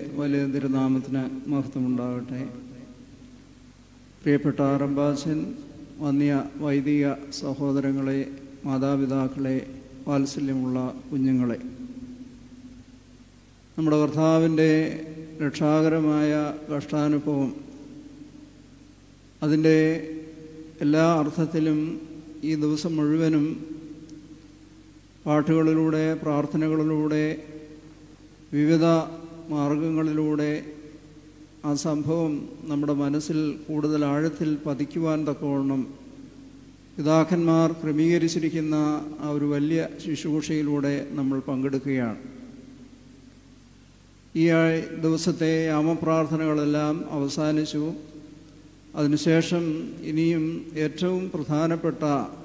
വലിയ തിരുനാമത്തിന് മഹത്വമുണ്ടാകട്ടെ പ്രിയപ്പെട്ട റംബാച്ചൻ വന്യ വൈദിക സഹോദരങ്ങളെ മാതാപിതാക്കളെ വാത്സല്യമുള്ള കുഞ്ഞുങ്ങളെ നമ്മുടെ കർത്താവിൻ്റെ രക്ഷാകരമായ കഷ്ടാനുഭവം അതിൻ്റെ എല്ലാ അർത്ഥത്തിലും ഈ ദിവസം മുഴുവനും പാട്ടുകളിലൂടെ പ്രാർത്ഥനകളിലൂടെ വിവിധ മാർഗങ്ങളിലൂടെ ആ സംഭവം നമ്മുടെ മനസ്സിൽ കൂടുതൽ ആഴത്തിൽ പതിക്കുവാൻ തക്കവണ്ണം പിതാക്കന്മാർ ക്രമീകരിച്ചിരിക്കുന്ന ആ ഒരു വലിയ ശുശ്രൂഷയിലൂടെ നമ്മൾ പങ്കെടുക്കുകയാണ് ഈ ദിവസത്തെ യാമപ്രാർത്ഥനകളെല്ലാം അവസാനിച്ചു അതിനുശേഷം ഇനിയും ഏറ്റവും പ്രധാനപ്പെട്ട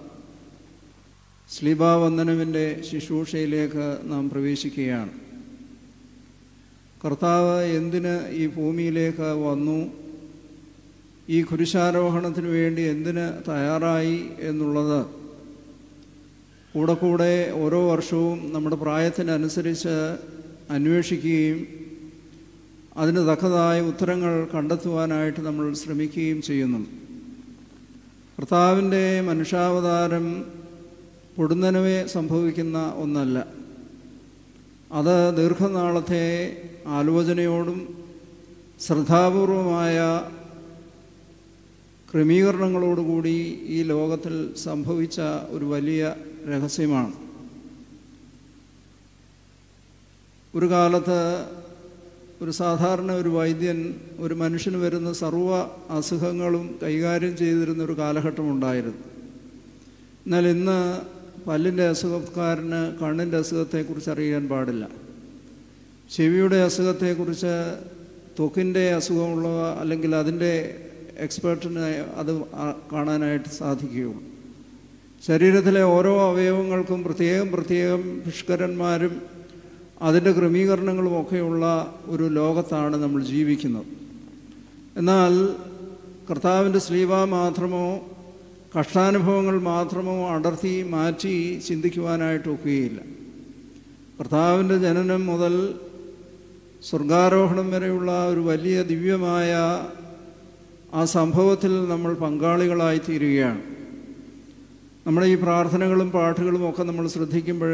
ശ്ലീബാവന്ദനവിൻ്റെ ശുശ്രൂഷയിലേക്ക് നാം പ്രവേശിക്കുകയാണ് കർത്താവ് എന്തിന് ഈ ഭൂമിയിലേക്ക് വന്നു ഈ കുരിശാരോഹണത്തിന് വേണ്ടി എന്തിന് തയ്യാറായി എന്നുള്ളത് കൂടെ കൂടെ ഓരോ വർഷവും നമ്മുടെ പ്രായത്തിനനുസരിച്ച് അന്വേഷിക്കുകയും അതിന് തക്കതായ ഉത്തരങ്ങൾ കണ്ടെത്തുവാനായിട്ട് നമ്മൾ ശ്രമിക്കുകയും ചെയ്യുന്നു കർത്താവിൻ്റെ മനുഷ്യാവതാരം പൊടുന്നനവേ സംഭവിക്കുന്ന ഒന്നല്ല അത് ദീർഘനാളത്തെ ആലോചനയോടും ശ്രദ്ധാപൂർവമായ ക്രമീകരണങ്ങളോടുകൂടി ഈ ലോകത്തിൽ സംഭവിച്ച ഒരു വലിയ രഹസ്യമാണ് ഒരു കാലത്ത് ഒരു സാധാരണ ഒരു വൈദ്യൻ ഒരു മനുഷ്യന് വരുന്ന സർവ്വ അസുഖങ്ങളും കൈകാര്യം ചെയ്തിരുന്ന ഒരു കാലഘട്ടമുണ്ടായിരുന്നു എന്നാൽ ഇന്ന് പല്ലിൻ്റെ അസുഖക്കാരന് കണ്ണിൻ്റെ അസുഖത്തെക്കുറിച്ച് അറിയാൻ പാടില്ല ചെവിയുടെ അസുഖത്തെക്കുറിച്ച് ത്വക്കിൻ്റെ അസുഖമുള്ളവ അല്ലെങ്കിൽ അതിൻ്റെ എക്സ്പേർട്ടിന് അത് കാണാനായിട്ട് സാധിക്കുകയുള്ളൂ ശരീരത്തിലെ ഓരോ അവയവങ്ങൾക്കും പ്രത്യേകം പ്രത്യേകം പുഷ്കരന്മാരും അതിൻ്റെ ക്രമീകരണങ്ങളും ഒക്കെയുള്ള ഒരു ലോകത്താണ് നമ്മൾ ജീവിക്കുന്നത് എന്നാൽ കർത്താവിൻ്റെ സ്ലീവ മാത്രമോ കഷ്ടാനുഭവങ്ങൾ മാത്രമോ അടർത്തി മാറ്റി ചിന്തിക്കുവാനായിട്ട് ഒക്കുകയില്ല കർത്താവിൻ്റെ ജനനം മുതൽ സ്വർഗാരോഹണം വരെയുള്ള ഒരു വലിയ ദിവ്യമായ ആ സംഭവത്തിൽ നമ്മൾ പങ്കാളികളായി തീരുകയാണ് നമ്മുടെ ഈ പ്രാർത്ഥനകളും പാട്ടുകളും ഒക്കെ നമ്മൾ ശ്രദ്ധിക്കുമ്പോൾ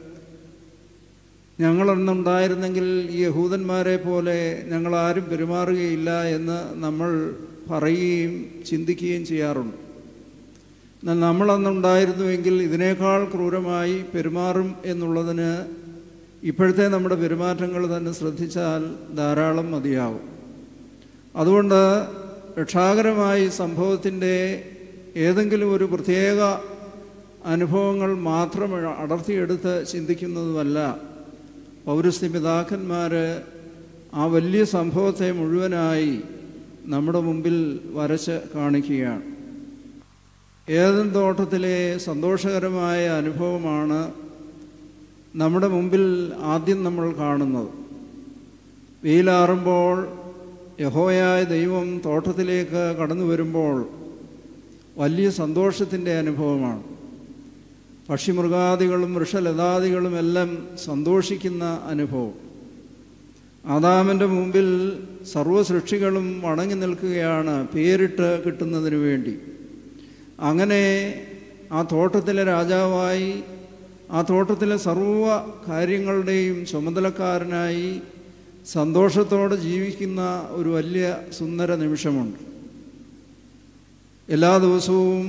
ഞങ്ങളൊന്നുണ്ടായിരുന്നെങ്കിൽ ഈ യഹൂദന്മാരെ പോലെ ഞങ്ങളാരും പെരുമാറുകയില്ല എന്ന് നമ്മൾ പറയുകയും ചിന്തിക്കുകയും ചെയ്യാറുണ്ട് എന്നാൽ നമ്മളന്നുണ്ടായിരുന്നുവെങ്കിൽ ഇതിനേക്കാൾ ക്രൂരമായി പെരുമാറും എന്നുള്ളതിന് ഇപ്പോഴത്തെ നമ്മുടെ പെരുമാറ്റങ്ങൾ തന്നെ ശ്രദ്ധിച്ചാൽ ധാരാളം മതിയാവും അതുകൊണ്ട് രക്ഷാകരമായി സംഭവത്തിൻ്റെ ഏതെങ്കിലും ഒരു പ്രത്യേക അനുഭവങ്ങൾ മാത്രം അടർത്തിയെടുത്ത് ചിന്തിക്കുന്നതുമല്ല പൗരസ്ത്യ പിതാക്കന്മാർ ആ വലിയ സംഭവത്തെ മുഴുവനായി നമ്മുടെ മുമ്പിൽ വരച്ച് കാണിക്കുകയാണ് ഏതൻ തോട്ടത്തിലെ സന്തോഷകരമായ അനുഭവമാണ് നമ്മുടെ മുമ്പിൽ ആദ്യം നമ്മൾ കാണുന്നത് വെയിലാറുമ്പോൾ യഹോയായ ദൈവം തോട്ടത്തിലേക്ക് കടന്നു വരുമ്പോൾ വലിയ സന്തോഷത്തിൻ്റെ അനുഭവമാണ് പക്ഷിമൃഗാദികളും വൃഷലതാദികളും എല്ലാം സന്തോഷിക്കുന്ന അനുഭവം ആദാമിൻ്റെ മുമ്പിൽ സർവ്വസൃഷ്ടികളും വണങ്ങി നിൽക്കുകയാണ് പേരിട്ട് കിട്ടുന്നതിന് വേണ്ടി അങ്ങനെ ആ തോട്ടത്തിലെ രാജാവായി ആ തോട്ടത്തിലെ സർവ കാര്യങ്ങളുടെയും ചുമതലക്കാരനായി സന്തോഷത്തോടെ ജീവിക്കുന്ന ഒരു വലിയ സുന്ദര നിമിഷമുണ്ട് എല്ലാ ദിവസവും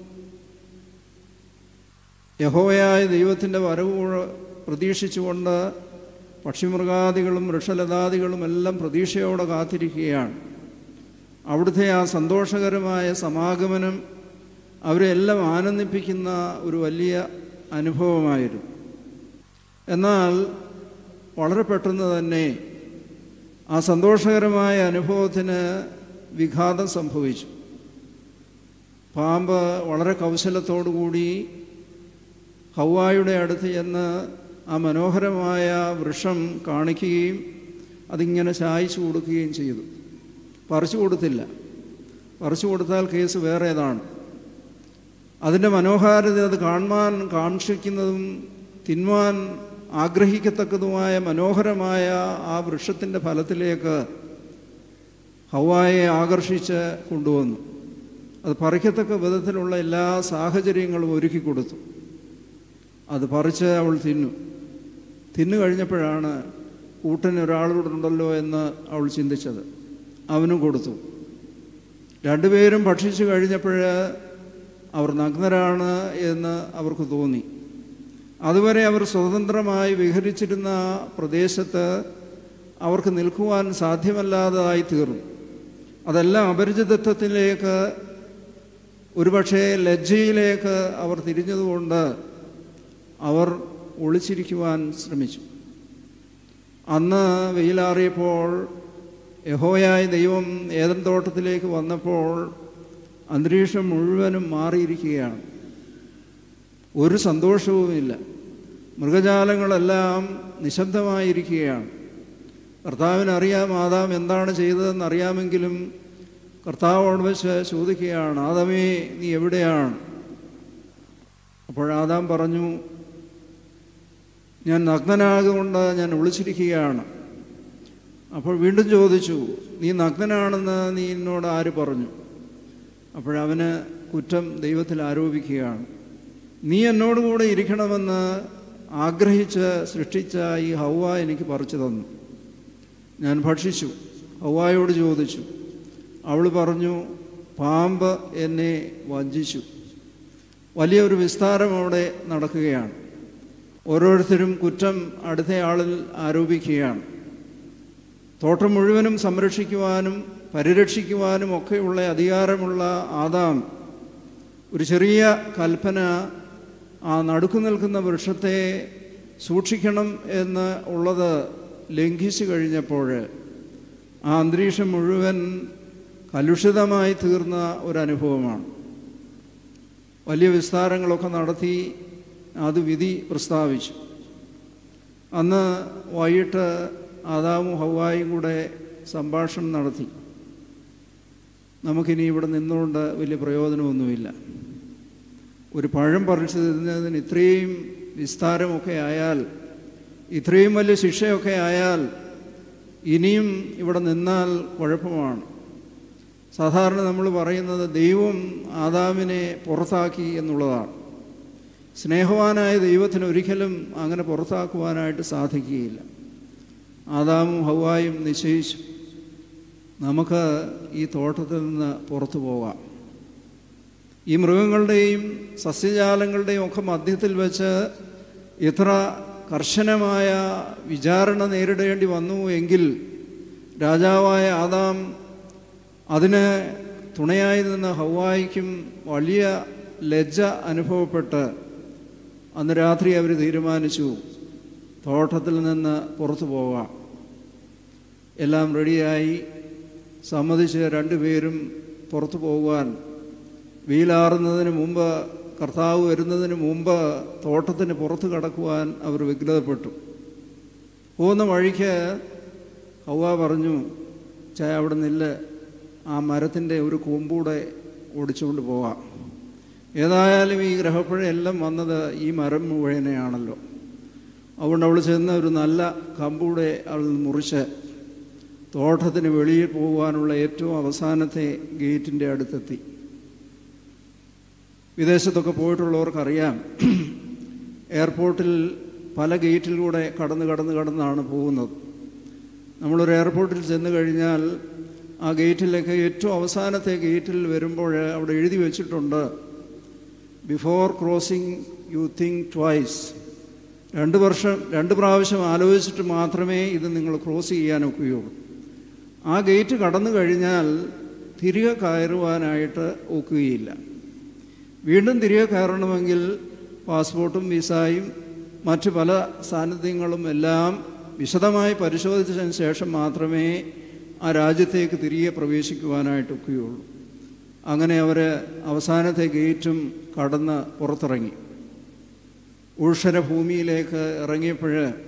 യഹോയായ ദൈവത്തിൻ്റെ വരവ് പ്രതീക്ഷിച്ചുകൊണ്ട് പക്ഷിമൃഗാദികളും വൃക്ഷലതാദികളും എല്ലാം പ്രതീക്ഷയോടെ കാത്തിരിക്കുകയാണ് അവിടുത്തെ ആ സന്തോഷകരമായ സമാഗമനം അവരെ എല്ലാം ആനന്ദിപ്പിക്കുന്ന ഒരു വലിയ അനുഭവമായിരുന്നു എന്നാൽ വളരെ പെട്ടെന്ന് തന്നെ ആ സന്തോഷകരമായ അനുഭവത്തിന് വിഘാതം സംഭവിച്ചു പാമ്പ് വളരെ കൗശലത്തോടുകൂടി ഹൗവായുടെ അടുത്ത് ചെന്ന് ആ മനോഹരമായ വൃക്ഷം കാണിക്കുകയും അതിങ്ങനെ ചായച്ചു കൊടുക്കുകയും ചെയ്തു പറിച്ചു കൊടുത്തില്ല പറിച്ചു കൊടുത്താൽ കേസ് വേറേതാണ് അതിൻ്റെ മനോഹാരിത അത് കാണുവാൻ കാക്ഷിക്കുന്നതും തിന്മാൻ ആഗ്രഹിക്കത്തക്കതുമായ മനോഹരമായ ആ വൃക്ഷത്തിൻ്റെ ഫലത്തിലേക്ക് ഹവായെ ആകർഷിച്ച് കൊണ്ടുവന്നു അത് പറിക്കത്തക്ക വിധത്തിലുള്ള എല്ലാ സാഹചര്യങ്ങളും ഒരുക്കി കൊടുത്തു അത് പറിച്ച് അവൾ തിന്നു തിന്നു കഴിഞ്ഞപ്പോഴാണ് കൂട്ടിന് ഒരാളോടുണ്ടല്ലോ എന്ന് അവൾ ചിന്തിച്ചത് അവനും കൊടുത്തു രണ്ടുപേരും ഭക്ഷിച്ചു കഴിഞ്ഞപ്പോൾ അവർ നഗ്നരാണ് എന്ന് അവർക്ക് തോന്നി അതുവരെ അവർ സ്വതന്ത്രമായി വിഹരിച്ചിരുന്ന പ്രദേശത്ത് അവർക്ക് നിൽക്കുവാൻ സാധ്യമല്ലാതായി തീർന്നു അതെല്ലാം അപരിചിതത്വത്തിലേക്ക് ഒരുപക്ഷെ ലജ്ജയിലേക്ക് അവർ തിരിഞ്ഞതുകൊണ്ട് അവർ ഒളിച്ചിരിക്കുവാൻ ശ്രമിച്ചു അന്ന് വെയിലാറിയപ്പോൾ യഹോയായ ദൈവം ഏതൻ തോട്ടത്തിലേക്ക് വന്നപ്പോൾ അന്തരീക്ഷം മുഴുവനും മാറിയിരിക്കുകയാണ് ഒരു സന്തോഷവുമില്ല മൃഗജാലങ്ങളെല്ലാം നിശബ്ദമായിരിക്കുകയാണ് കർത്താവിന് അറിയാം ആദാം എന്താണ് ചെയ്തതെന്ന് അറിയാമെങ്കിലും കർത്താവോട് വെച്ച് ചോദിക്കുകയാണ് ആദമേ നീ എവിടെയാണ് അപ്പോൾ ആദാം പറഞ്ഞു ഞാൻ നഗ്നനാകൊണ്ട് ഞാൻ ഒളിച്ചിരിക്കുകയാണ് അപ്പോൾ വീണ്ടും ചോദിച്ചു നീ നഗ്നനാണെന്ന് നീ എന്നോട് ആര് പറഞ്ഞു അപ്പോഴവന് കുറ്റം ദൈവത്തിൽ ആരോപിക്കുകയാണ് നീ എന്നോട് കൂടെ ഇരിക്കണമെന്ന് ആഗ്രഹിച്ച് സൃഷ്ടിച്ച ഈ ഹൗവ എനിക്ക് പറിച്ചു തന്നു ഞാൻ ഭക്ഷിച്ചു ഹൗവായോട് ചോദിച്ചു അവൾ പറഞ്ഞു പാമ്പ് എന്നെ വഞ്ചിച്ചു വലിയൊരു വിസ്താരം അവിടെ നടക്കുകയാണ് ഓരോരുത്തരും കുറ്റം അടുത്തയാളിൽ ആരോപിക്കുകയാണ് തോട്ടം മുഴുവനും സംരക്ഷിക്കുവാനും പരിരക്ഷിക്കുവാനും ഒക്കെയുള്ള അധികാരമുള്ള ആദാം ഒരു ചെറിയ കൽപ്പന ആ നടുക്കു നിൽക്കുന്ന വൃക്ഷത്തെ സൂക്ഷിക്കണം എന്ന് ഉള്ളത് ലംഘിച്ചു കഴിഞ്ഞപ്പോൾ ആ അന്തരീക്ഷം മുഴുവൻ കലുഷിതമായി തീർന്ന ഒരനുഭവമാണ് വലിയ വിസ്താരങ്ങളൊക്കെ നടത്തി അത് വിധി പ്രസ്താവിച്ചു അന്ന് വൈകിട്ട് ആദാമും ഹവായും കൂടെ സംഭാഷണം നടത്തി നമുക്കിനി ഇവിടെ നിന്നുകൊണ്ട് വലിയ പ്രയോജനമൊന്നുമില്ല ഒരു പഴം പറിച്ചു തിന്നതിന് ഇത്രയും വിസ്താരമൊക്കെ ആയാൽ ഇത്രയും വലിയ ശിക്ഷയൊക്കെ ആയാൽ ഇനിയും ഇവിടെ നിന്നാൽ കുഴപ്പമാണ് സാധാരണ നമ്മൾ പറയുന്നത് ദൈവം ആദാമിനെ പുറത്താക്കി എന്നുള്ളതാണ് സ്നേഹവാനായ ദൈവത്തിന് ഒരിക്കലും അങ്ങനെ പുറത്താക്കുവാനായിട്ട് സാധിക്കുകയില്ല ആദാമും ഹവായും നിശ്ചയിച്ചു നമുക്ക് ഈ തോട്ടത്തിൽ നിന്ന് പുറത്തു പോകാം ഈ മൃഗങ്ങളുടെയും സസ്യജാലങ്ങളുടെയും ഒക്കെ മധ്യത്തിൽ വെച്ച് ഇത്ര കർശനമായ വിചാരണ നേരിടേണ്ടി വന്നു എങ്കിൽ രാജാവായ ആദാം അതിന് തുണയായി നിന്ന ഹവായിക്കും വലിയ ലജ്ജ അനുഭവപ്പെട്ട് അന്ന് രാത്രി അവർ തീരുമാനിച്ചു തോട്ടത്തിൽ നിന്ന് പുറത്തു പോകാം എല്ലാം റെഡിയായി സമ്മതിച്ച് രണ്ടുപേരും പുറത്തു പോകുവാൻ വെയിലാറുന്നതിന് മുമ്പ് കർത്താവ് വരുന്നതിന് മുമ്പ് തോട്ടത്തിന് പുറത്ത് കടക്കുവാൻ അവർ വിഗ്രഹപ്പെട്ടു പോകുന്ന വഴിക്ക് ഹൗവ പറഞ്ഞു ചായ അവിടെ നില്ല് ആ മരത്തിൻ്റെ ഒരു കൊമ്പൂടെ ഓടിച്ചുകൊണ്ട് പോവാം ഏതായാലും ഈ ഗ്രഹപ്പുഴയെല്ലാം വന്നത് ഈ മരം മുഴുവനെയാണല്ലോ അതുകൊണ്ട് അവൾ ചെന്ന് ഒരു നല്ല കമ്പൂടെ അവൾ മുറിച്ച് തോട്ടത്തിന് വെളിയിൽ പോകുവാനുള്ള ഏറ്റവും അവസാനത്തെ ഗേറ്റിൻ്റെ അടുത്തെത്തി വിദേശത്തൊക്കെ പോയിട്ടുള്ളവർക്കറിയാം എയർപോർട്ടിൽ പല ഗേറ്റിലൂടെ കടന്ന് കടന്ന് കടന്നാണ് പോകുന്നത് നമ്മളൊരു എയർപോർട്ടിൽ ചെന്ന് കഴിഞ്ഞാൽ ആ ഗേറ്റിലേക്ക് ഏറ്റവും അവസാനത്തെ ഗേറ്റിൽ വരുമ്പോൾ അവിടെ എഴുതി വെച്ചിട്ടുണ്ട് before crossing you think twice രണ്ട് വർഷം രണ്ട് പ്രാവശ്യം ആലോചിച്ചിട്ട് മാത്രമേ ഇത് നിങ്ങൾ ക്രോസ് ചെയ്യാനൊക്കുകയുള്ളൂ ആ ഗേറ്റ് കടന്നു കഴിഞ്ഞാൽ തിരികെ കയറുവാനായിട്ട് ഒക്കുകയില്ല വീണ്ടും തിരികെ കയറണമെങ്കിൽ പാസ്പോർട്ടും വിസയും മറ്റ് പല സാന്നിധ്യങ്ങളും എല്ലാം വിശദമായി പരിശോധിച്ചതിന് ശേഷം മാത്രമേ ആ രാജ്യത്തേക്ക് തിരികെ പ്രവേശിക്കുവാനായിട്ട് ഒക്കുകയുള്ളൂ അങ്ങനെ അവർ അവസാനത്തെ ഗേറ്റും കടന്ന് പുറത്തിറങ്ങി ഉൾഷര ഭൂമിയിലേക്ക് ഇറങ്ങിയപ്പോൾ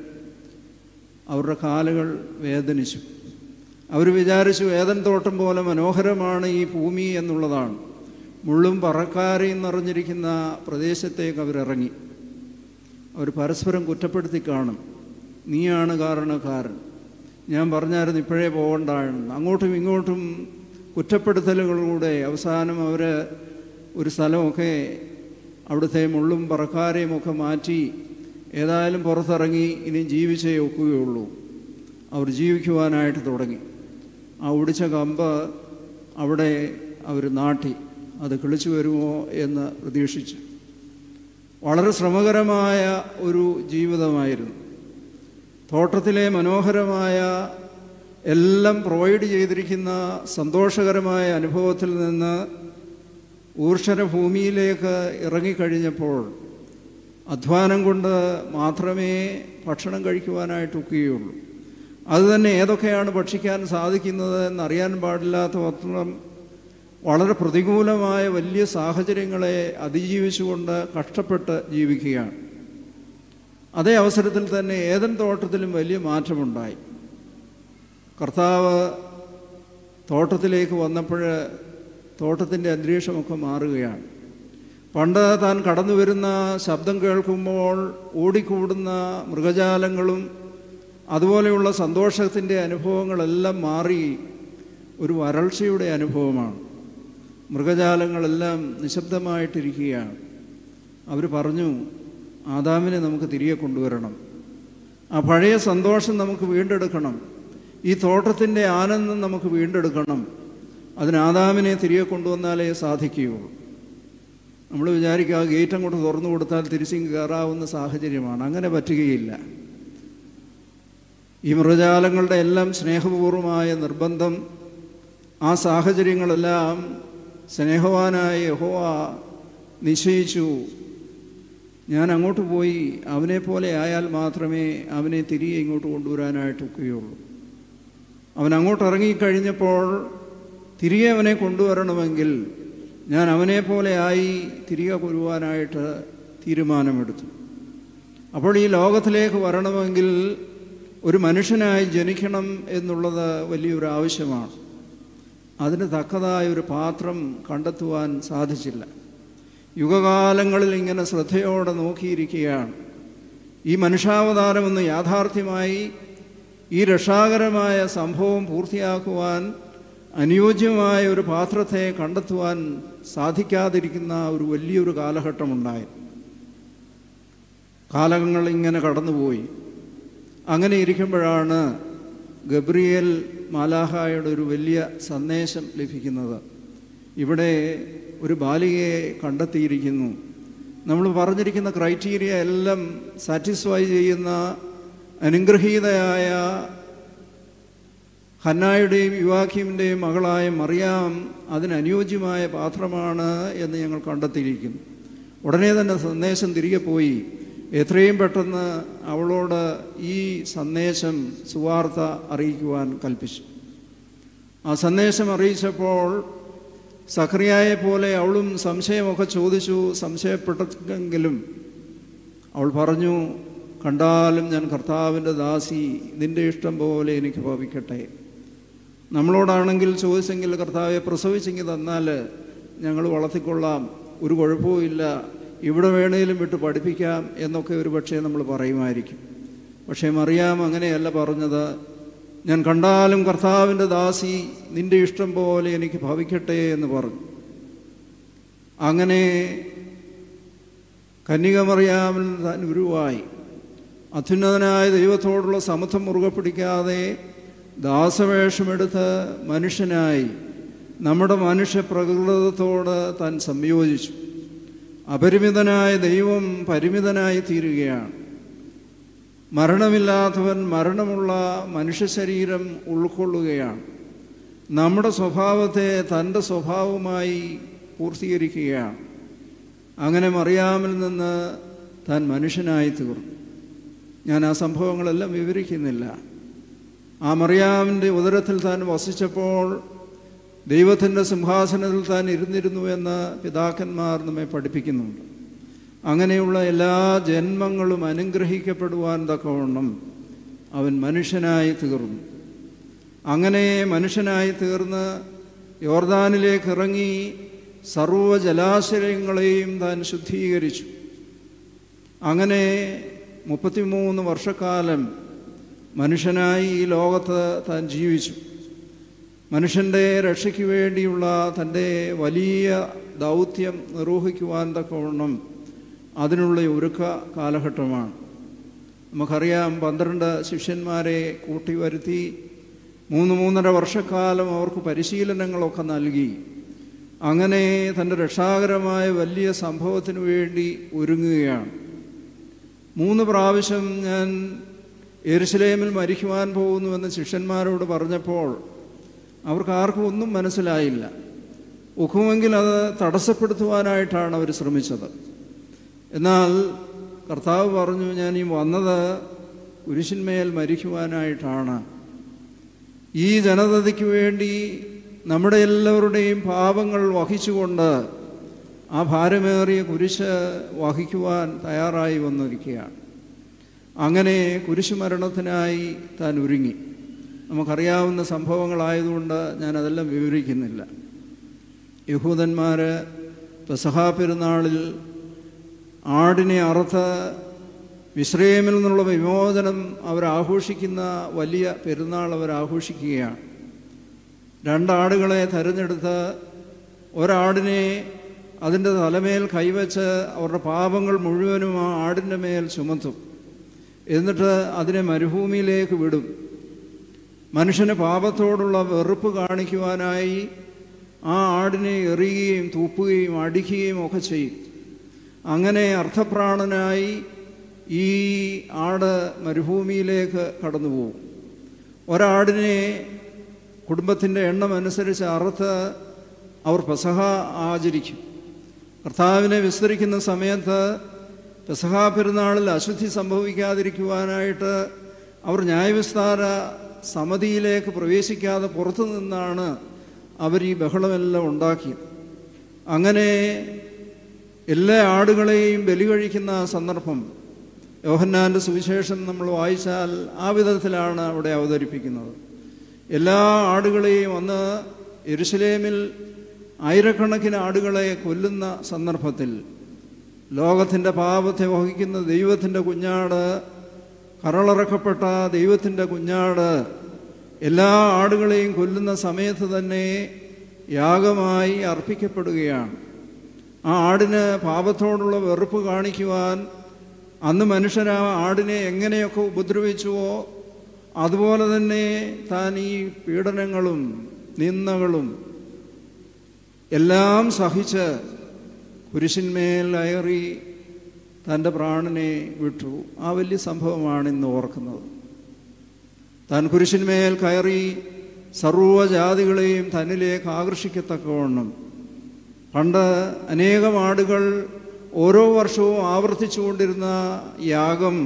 അവരുടെ കാലുകൾ വേദനിച്ചു അവർ വിചാരിച്ചു ഏതൻ തോട്ടം പോലെ മനോഹരമാണ് ഈ ഭൂമി എന്നുള്ളതാണ് മുള്ളും പറക്കാരയും നിറഞ്ഞിരിക്കുന്ന പ്രദേശത്തേക്ക് അവരിറങ്ങി അവർ പരസ്പരം കുറ്റപ്പെടുത്തി കാണും നീയാണ് കാരണക്കാരൻ ഞാൻ പറഞ്ഞായിരുന്നു ഇപ്പോഴേ പോകണ്ടായിരുന്നു അങ്ങോട്ടും ഇങ്ങോട്ടും കുറ്റപ്പെടുത്തലുകളിലൂടെ അവസാനം അവർ ഒരു സ്ഥലമൊക്കെ അവിടുത്തെ മുള്ളും പറക്കാരെയും ഒക്കെ മാറ്റി ഏതായാലും പുറത്തിറങ്ങി ഇനി ജീവിച്ചേ ഒക്കുകയുള്ളൂ അവർ ജീവിക്കുവാനായിട്ട് തുടങ്ങി ആ ഒടിച്ച കമ്പ് അവിടെ അവർ നാട്ടി അത് കിളിച്ചു വരുമോ എന്ന് പ്രതീക്ഷിച്ചു വളരെ ശ്രമകരമായ ഒരു ജീവിതമായിരുന്നു തോട്ടത്തിലെ മനോഹരമായ എല്ലാം പ്രൊവൈഡ് ചെയ്തിരിക്കുന്ന സന്തോഷകരമായ അനുഭവത്തിൽ നിന്ന് ഊർഷര ഭൂമിയിലേക്ക് ഇറങ്ങിക്കഴിഞ്ഞപ്പോൾ അധ്വാനം കൊണ്ട് മാത്രമേ ഭക്ഷണം കഴിക്കുവാനായിട്ട് ഒക്കുകയുള്ളൂ അതുതന്നെ ഏതൊക്കെയാണ് ഭക്ഷിക്കാൻ സാധിക്കുന്നത് എന്നറിയാൻ പാടില്ലാത്ത മാത്രം വളരെ പ്രതികൂലമായ വലിയ സാഹചര്യങ്ങളെ അതിജീവിച്ചുകൊണ്ട് കഷ്ടപ്പെട്ട് ജീവിക്കുകയാണ് അതേ അവസരത്തിൽ തന്നെ ഏതൻ തോട്ടത്തിലും വലിയ മാറ്റമുണ്ടായി കർത്താവ് തോട്ടത്തിലേക്ക് വന്നപ്പോൾ തോട്ടത്തിൻ്റെ അന്തരീക്ഷമൊക്കെ മാറുകയാണ് പണ്ട് താൻ കടന്നു വരുന്ന ശബ്ദം കേൾക്കുമ്പോൾ ഓടിക്കൂടുന്ന മൃഗജാലങ്ങളും അതുപോലെയുള്ള സന്തോഷത്തിൻ്റെ അനുഭവങ്ങളെല്ലാം മാറി ഒരു വരൾച്ചയുടെ അനുഭവമാണ് മൃഗജാലങ്ങളെല്ലാം നിശബ്ദമായിട്ടിരിക്കുകയാണ് അവർ പറഞ്ഞു ആദാമിനെ നമുക്ക് തിരികെ കൊണ്ടുവരണം ആ പഴയ സന്തോഷം നമുക്ക് വീണ്ടെടുക്കണം ഈ തോട്ടത്തിൻ്റെ ആനന്ദം നമുക്ക് വീണ്ടെടുക്കണം അതിന് ആദാമിനെ തിരികെ കൊണ്ടുവന്നാലേ സാധിക്കുകയുള്ളൂ നമ്മൾ വിചാരിക്കുക ആ ഗേറ്റ് അങ്ങോട്ട് തുറന്നു കൊടുത്താൽ തിരിച്ചിങ് കയറാവുന്ന സാഹചര്യമാണ് അങ്ങനെ പറ്റുകയില്ല ഈ മൃഗജാലങ്ങളുടെ എല്ലാം സ്നേഹപൂർവമായ നിർബന്ധം ആ സാഹചര്യങ്ങളെല്ലാം സ്നേഹവാനായ യഹോവ നിശ്ചയിച്ചു ഞാൻ അങ്ങോട്ട് പോയി അവനെ പോലെ ആയാൽ മാത്രമേ അവനെ തിരികെ ഇങ്ങോട്ട് കൊണ്ടുവരാനായിട്ട് ഒക്കുകയുള്ളൂ അവൻ അങ്ങോട്ട് ഇറങ്ങിക്കഴിഞ്ഞപ്പോൾ തിരികെ അവനെ കൊണ്ടുവരണമെങ്കിൽ ഞാൻ അവനെ പോലെ ആയി തിരികെ കൊരുവാനായിട്ട് തീരുമാനമെടുത്തു അപ്പോൾ ഈ ലോകത്തിലേക്ക് വരണമെങ്കിൽ ഒരു മനുഷ്യനായി ജനിക്കണം എന്നുള്ളത് വലിയൊരു ആവശ്യമാണ് അതിന് തക്കതായ ഒരു പാത്രം കണ്ടെത്തുവാൻ സാധിച്ചില്ല യുഗകാലങ്ങളിൽ ഇങ്ങനെ ശ്രദ്ധയോടെ നോക്കിയിരിക്കുകയാണ് ഈ മനുഷ്യാവതാരമൊന്ന് യാഥാർത്ഥ്യമായി ഈ രക്ഷാകരമായ സംഭവം പൂർത്തിയാക്കുവാൻ അനുയോജ്യമായ ഒരു പാത്രത്തെ കണ്ടെത്തുവാൻ സാധിക്കാതിരിക്കുന്ന ഒരു വലിയൊരു കാലഘട്ടമുണ്ടായി കാലങ്ങൾ ഇങ്ങനെ കടന്നുപോയി അങ്ങനെ ഇരിക്കുമ്പോഴാണ് ഗബ്രിയേൽ മാലാഹായുടെ ഒരു വലിയ സന്ദേശം ലഭിക്കുന്നത് ഇവിടെ ഒരു ബാലികയെ കണ്ടെത്തിയിരിക്കുന്നു നമ്മൾ പറഞ്ഞിരിക്കുന്ന ക്രൈറ്റീരിയ എല്ലാം സാറ്റിസ്ഫൈ ചെയ്യുന്ന അനുഗ്രഹീതയായ ഹന്നായുടെയും യുവാഖീമിൻ്റെയും മകളായ മറിയാം അതിനനുയോജ്യമായ പാത്രമാണ് എന്ന് ഞങ്ങൾ കണ്ടെത്തിയിരിക്കുന്നു ഉടനെ തന്നെ സന്ദേശം തിരികെ പോയി എത്രയും പെട്ടെന്ന് അവളോട് ഈ സന്ദേശം സുവാർത്ത അറിയിക്കുവാൻ കൽപ്പിച്ചു ആ സന്ദേശം അറിയിച്ചപ്പോൾ സക്രിയായെ പോലെ അവളും സംശയമൊക്കെ ചോദിച്ചു സംശയപ്പെട്ടെങ്കിലും അവൾ പറഞ്ഞു കണ്ടാലും ഞാൻ കർത്താവിൻ്റെ ദാസി നിൻ്റെ ഇഷ്ടം പോലെ എനിക്ക് ഭവിക്കട്ടെ നമ്മളോടാണെങ്കിൽ ചോദിച്ചെങ്കിൽ കർത്താവെ പ്രസവിച്ചെങ്കിൽ തന്നാൽ ഞങ്ങൾ വളർത്തിക്കൊള്ളാം ഒരു കുഴപ്പവുമില്ല ഇവിടെ വേണേലും വിട്ട് പഠിപ്പിക്കാം എന്നൊക്കെ ഒരു പക്ഷേ നമ്മൾ പറയുമായിരിക്കും പക്ഷേ മറിയാം അങ്ങനെയല്ല പറഞ്ഞത് ഞാൻ കണ്ടാലും കർത്താവിൻ്റെ ദാസി നിന്റെ ഇഷ്ടം പോലെ എനിക്ക് ഭവിക്കട്ടെ എന്ന് പറഞ്ഞു അങ്ങനെ കന്യകമറിയാമിൽ താൻ ഉരുവായി അത്യുന്നതനായ ദൈവത്തോടുള്ള സമത്വം മുറുകെ പിടിക്കാതെ ദാസവേഷമെടുത്ത് മനുഷ്യനായി നമ്മുടെ മനുഷ്യ പ്രകൃതത്തോട് താൻ സംയോജിച്ചു അപരിമിതനായ ദൈവം പരിമിതനായി തീരുകയാണ് മരണമില്ലാത്തവൻ മരണമുള്ള മനുഷ്യ ശരീരം ഉൾക്കൊള്ളുകയാണ് നമ്മുടെ സ്വഭാവത്തെ തൻ്റെ സ്വഭാവമായി പൂർത്തീകരിക്കുകയാണ് അങ്ങനെ മറിയാമിൽ നിന്ന് താൻ മനുഷ്യനായി തീർന്നു ഞാൻ ആ സംഭവങ്ങളെല്ലാം വിവരിക്കുന്നില്ല ആ മറിയാമിൻ്റെ ഉദരത്തിൽ താൻ വസിച്ചപ്പോൾ ദൈവത്തിൻ്റെ സിംഹാസനത്തിൽ താൻ ഇരുന്നിരുന്നു എന്ന് പിതാക്കന്മാർ നമ്മെ പഠിപ്പിക്കുന്നുണ്ട് അങ്ങനെയുള്ള എല്ലാ ജന്മങ്ങളും അനുഗ്രഹിക്കപ്പെടുവാൻ തക്കവണ്ണം അവൻ മനുഷ്യനായി തീർന്നു അങ്ങനെ മനുഷ്യനായി തീർന്ന് യോർദാനിലേക്ക് ഇറങ്ങി സർവ്വ ജലാശയങ്ങളെയും താൻ ശുദ്ധീകരിച്ചു അങ്ങനെ മുപ്പത്തിമൂന്ന് വർഷക്കാലം മനുഷ്യനായി ഈ ലോകത്ത് താൻ ജീവിച്ചു മനുഷ്യൻ്റെ രക്ഷയ്ക്ക് വേണ്ടിയുള്ള തൻ്റെ വലിയ ദൗത്യം നിർവഹിക്കുവാൻ തക്കവണ്ണം അതിനുള്ള ഒരുക്ക കാലഘട്ടമാണ് നമുക്കറിയാം പന്ത്രണ്ട് ശിഷ്യന്മാരെ കൂട്ടി വരുത്തി മൂന്ന് മൂന്നര വർഷക്കാലം അവർക്ക് പരിശീലനങ്ങളൊക്കെ നൽകി അങ്ങനെ തൻ്റെ രക്ഷാകരമായ വലിയ സംഭവത്തിന് വേണ്ടി ഒരുങ്ങുകയാണ് മൂന്ന് പ്രാവശ്യം ഞാൻ എരുസലേമിൽ മരിക്കുവാൻ പോകുന്നുവെന്ന് ശിഷ്യന്മാരോട് പറഞ്ഞപ്പോൾ അവർക്ക് ആർക്കും ഒന്നും മനസ്സിലായില്ല ഒക്കുമെങ്കിൽ അത് തടസ്സപ്പെടുത്തുവാനായിട്ടാണ് അവർ ശ്രമിച്ചത് എന്നാൽ കർത്താവ് പറഞ്ഞു ഞാൻ ഈ വന്നത് കുരിശിന്മേൽ മരിക്കുവാനായിട്ടാണ് ഈ ജനതയ്ക്ക് വേണ്ടി നമ്മുടെ എല്ലാവരുടെയും പാപങ്ങൾ വഹിച്ചുകൊണ്ട് ആ ഭാരമേറിയ കുരിശ് വഹിക്കുവാൻ തയ്യാറായി വന്നിരിക്കുകയാണ് അങ്ങനെ കുരിശ് മരണത്തിനായി താൻ ഒരുങ്ങി നമുക്കറിയാവുന്ന സംഭവങ്ങളായതുകൊണ്ട് ഞാൻ അതെല്ലാം വിവരിക്കുന്നില്ല യഹൂദന്മാർ പെസഹാ പെരുന്നാളിൽ ആടിനെ അറുത്ത് മിശ്രൈമിൽ നിന്നുള്ള വിമോചനം അവർ ആഘോഷിക്കുന്ന വലിയ പെരുന്നാൾ അവർ ആഘോഷിക്കുകയാണ് രണ്ടാടുകളെ തിരഞ്ഞെടുത്ത് ഒരാടിനെ അതിൻ്റെ തലമേൽ കൈവച്ച് അവരുടെ പാപങ്ങൾ മുഴുവനും ആ ആടിൻ്റെ മേൽ ചുമത്തും എന്നിട്ട് അതിനെ മരുഭൂമിയിലേക്ക് വിടും മനുഷ്യന് പാപത്തോടുള്ള വെറുപ്പ് കാണിക്കുവാനായി ആ ആടിനെ എറിയുകയും തൂപ്പുകയും അടിക്കുകയും ഒക്കെ ചെയ്യും അങ്ങനെ അർത്ഥപ്രാണനായി ഈ ആട് മരുഭൂമിയിലേക്ക് കടന്നു പോകും ഒരാടിനെ കുടുംബത്തിൻ്റെ എണ്ണം അനുസരിച്ച് അറുത്ത് അവർ പെസഹ ആചരിക്കും കർത്താവിനെ വിസ്തരിക്കുന്ന സമയത്ത് പെസഹാ പെരുന്നാളിൽ അശുദ്ധി സംഭവിക്കാതിരിക്കുവാനായിട്ട് അവർ ന്യായവിസ്താര സമിതിയിലേക്ക് പ്രവേശിക്കാതെ പുറത്തു നിന്നാണ് അവർ ഈ ബഹളമെല്ലാം ഉണ്ടാക്കിയത് അങ്ങനെ എല്ലാ ആടുകളെയും ബലി കഴിക്കുന്ന സന്ദർഭം യോഹന്നാൻ്റെ സുവിശേഷം നമ്മൾ വായിച്ചാൽ ആ വിധത്തിലാണ് അവിടെ അവതരിപ്പിക്കുന്നത് എല്ലാ ആടുകളെയും അന്ന് എരുസലേമിൽ ആയിരക്കണക്കിന് ആടുകളെ കൊല്ലുന്ന സന്ദർഭത്തിൽ ലോകത്തിൻ്റെ പാപത്തെ വഹിക്കുന്ന ദൈവത്തിൻ്റെ കുഞ്ഞാട് കരളറക്കപ്പെട്ട ദൈവത്തിൻ്റെ കുഞ്ഞാട് എല്ലാ ആടുകളെയും കൊല്ലുന്ന സമയത്ത് തന്നെ യാഗമായി അർപ്പിക്കപ്പെടുകയാണ് ആ ആടിന് പാപത്തോടുള്ള വെറുപ്പ് കാണിക്കുവാൻ അന്ന് മനുഷ്യൻ ആ ആടിനെ എങ്ങനെയൊക്കെ ഉപദ്രവിച്ചുവോ അതുപോലെ തന്നെ താൻ ഈ പീഡനങ്ങളും നിന്ദകളും എല്ലാം സഹിച്ച് കുരിശിന്മേൽ അയറി തൻ്റെ പ്രാണനെ വിട്ടു ആ വലിയ സംഭവമാണ് ഇന്ന് ഓർക്കുന്നത് താൻ കുരിശിന്മേൽ കയറി സർവ്വജാതികളെയും തന്നിലേക്ക് ആകർഷിക്കത്തക്കവണ്ണം പണ്ട് അനേകം ആടുകൾ ഓരോ വർഷവും ആവർത്തിച്ചുകൊണ്ടിരുന്ന യാഗം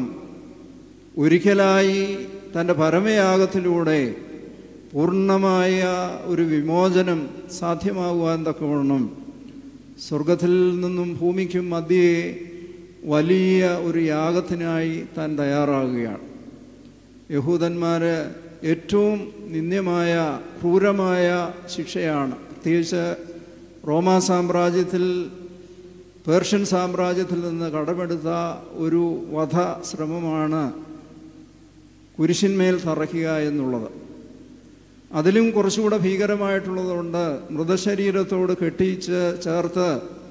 ഒരിക്കലായി തൻ്റെ പരമയാഗത്തിലൂടെ പൂർണ്ണമായ ഒരു വിമോചനം സാധ്യമാകുവാൻ തക്കവണ്ണം സ്വർഗത്തിൽ നിന്നും ഭൂമിക്കും മധ്യേ വലിയ ഒരു യാഗത്തിനായി താൻ തയ്യാറാകുകയാണ് യഹൂദന്മാർ ഏറ്റവും നിന്ദ്യമായ ക്രൂരമായ ശിക്ഷയാണ് പ്രത്യേകിച്ച് റോമാ സാമ്രാജ്യത്തിൽ പേർഷ്യൻ സാമ്രാജ്യത്തിൽ നിന്ന് കടമെടുത്ത ഒരു വധ ശ്രമമാണ് കുരിശിന്മേൽ തറയ്ക്കുക എന്നുള്ളത് അതിലും കുറച്ചുകൂടെ ഭീകരമായിട്ടുള്ളതുകൊണ്ട് മൃതശരീരത്തോട് കെട്ടിച്ച് ചേർത്ത്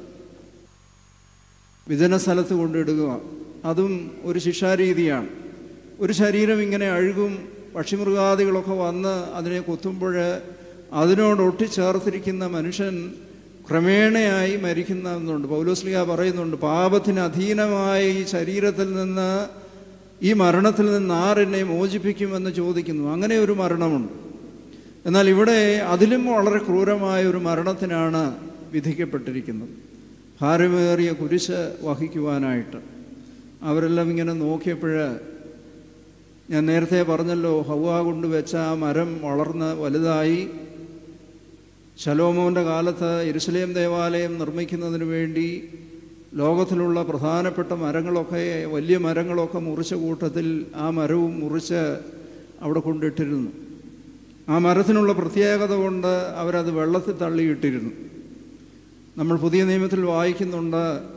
വിജനസ്ഥലത്ത് കൊണ്ടിടുക അതും ഒരു ശിക്ഷാരീതിയാണ് ഒരു ശരീരം ഇങ്ങനെ അഴുകും പക്ഷിമൃഗാദികളൊക്കെ വന്ന് അതിനെ കൊത്തുമ്പോൾ അതിനോട് ഒട്ടിച്ചേർത്തിരിക്കുന്ന മനുഷ്യൻ ക്രമേണയായി മരിക്കുന്നുണ്ട് പൗലോസ്ലിയ പറയുന്നുണ്ട് പാപത്തിന് അധീനമായ ഈ ശരീരത്തിൽ നിന്ന് ഈ മരണത്തിൽ നിന്ന് ആരെന്നെ മോചിപ്പിക്കുമെന്ന് ചോദിക്കുന്നു അങ്ങനെ ഒരു മരണമുണ്ട് എന്നാൽ ഇവിടെ അതിലും വളരെ ക്രൂരമായ ഒരു മരണത്തിനാണ് വിധിക്കപ്പെട്ടിരിക്കുന്നത് ഭാരമേറിയ കുരിശ് വഹിക്കുവാനായിട്ട് അവരെല്ലാം ഇങ്ങനെ നോക്കിയപ്പോൾ ഞാൻ നേരത്തെ പറഞ്ഞല്ലോ ഹവ കൊണ്ട് വെച്ച ആ മരം വളർന്ന് വലുതായി ശലോമോൻ്റെ കാലത്ത് എരുസലേം ദേവാലയം നിർമ്മിക്കുന്നതിന് വേണ്ടി ലോകത്തിലുള്ള പ്രധാനപ്പെട്ട മരങ്ങളൊക്കെ വലിയ മരങ്ങളൊക്കെ മുറിച്ച കൂട്ടത്തിൽ ആ മരവും മുറിച്ച് അവിടെ കൊണ്ടിട്ടിരുന്നു ആ മരത്തിനുള്ള പ്രത്യേകത കൊണ്ട് അവരത് വെള്ളത്തിൽ തള്ളിയിട്ടിരുന്നു നമ്മൾ പുതിയ നിയമത്തിൽ വായിക്കുന്നുണ്ട്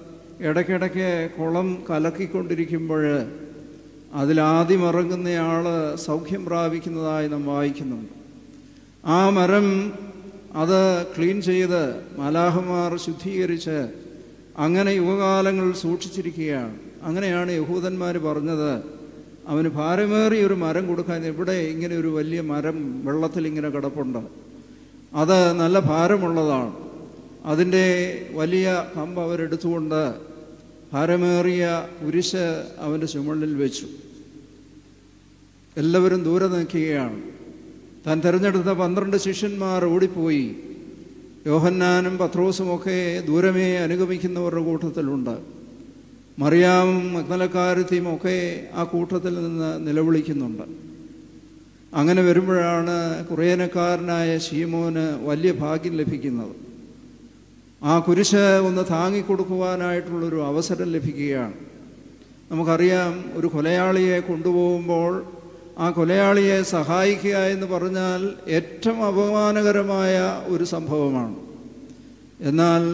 ഇടയ്ക്കിടയ്ക്ക് കുളം കലക്കിക്കൊണ്ടിരിക്കുമ്പോൾ അതിലാദ്യം ഇറങ്ങുന്നയാൾ സൗഖ്യം പ്രാപിക്കുന്നതായി നാം വായിക്കുന്നുണ്ട് ആ മരം അത് ക്ലീൻ ചെയ്ത് മലാഹമാർ ശുദ്ധീകരിച്ച് അങ്ങനെ യുവകാലങ്ങളിൽ സൂക്ഷിച്ചിരിക്കുകയാണ് അങ്ങനെയാണ് യഹൂദന്മാർ പറഞ്ഞത് അവന് ഭാരമേറിയ ഒരു മരം കൊടുക്കാൻ ഇവിടെ ഇങ്ങനെ ഒരു വലിയ മരം വെള്ളത്തിൽ ഇങ്ങനെ കിടപ്പുണ്ട് അത് നല്ല ഭാരമുള്ളതാണ് അതിൻ്റെ വലിയ കമ്പ് അവരെടുത്തുകൊണ്ട് ഭാരമേറിയ കുരിശ് അവൻ്റെ ചുമലിൽ വെച്ചു എല്ലാവരും ദൂരെ നിൽക്കുകയാണ് താൻ തിരഞ്ഞെടുത്ത പന്ത്രണ്ട് ശിഷ്യന്മാർ ഓടിപ്പോയി യോഹന്നാനും പത്രോസും ഒക്കെ ദൂരമേ അനുഗമിക്കുന്നവരുടെ കൂട്ടത്തിലുണ്ട് മറിയാമും മഗ്നലക്കാരത്തിയും ഒക്കെ ആ കൂട്ടത്തിൽ നിന്ന് നിലവിളിക്കുന്നുണ്ട് അങ്ങനെ വരുമ്പോഴാണ് കുറേനക്കാരനായ ശീമോന് വലിയ ഭാഗ്യം ലഭിക്കുന്നത് ആ കുരിശ് ഒന്ന് താങ്ങിക്കൊടുക്കുവാനായിട്ടുള്ളൊരു അവസരം ലഭിക്കുകയാണ് നമുക്കറിയാം ഒരു കൊലയാളിയെ കൊണ്ടുപോകുമ്പോൾ ആ കൊലയാളിയെ സഹായിക്കുക എന്ന് പറഞ്ഞാൽ ഏറ്റവും അപമാനകരമായ ഒരു സംഭവമാണ് എന്നാൽ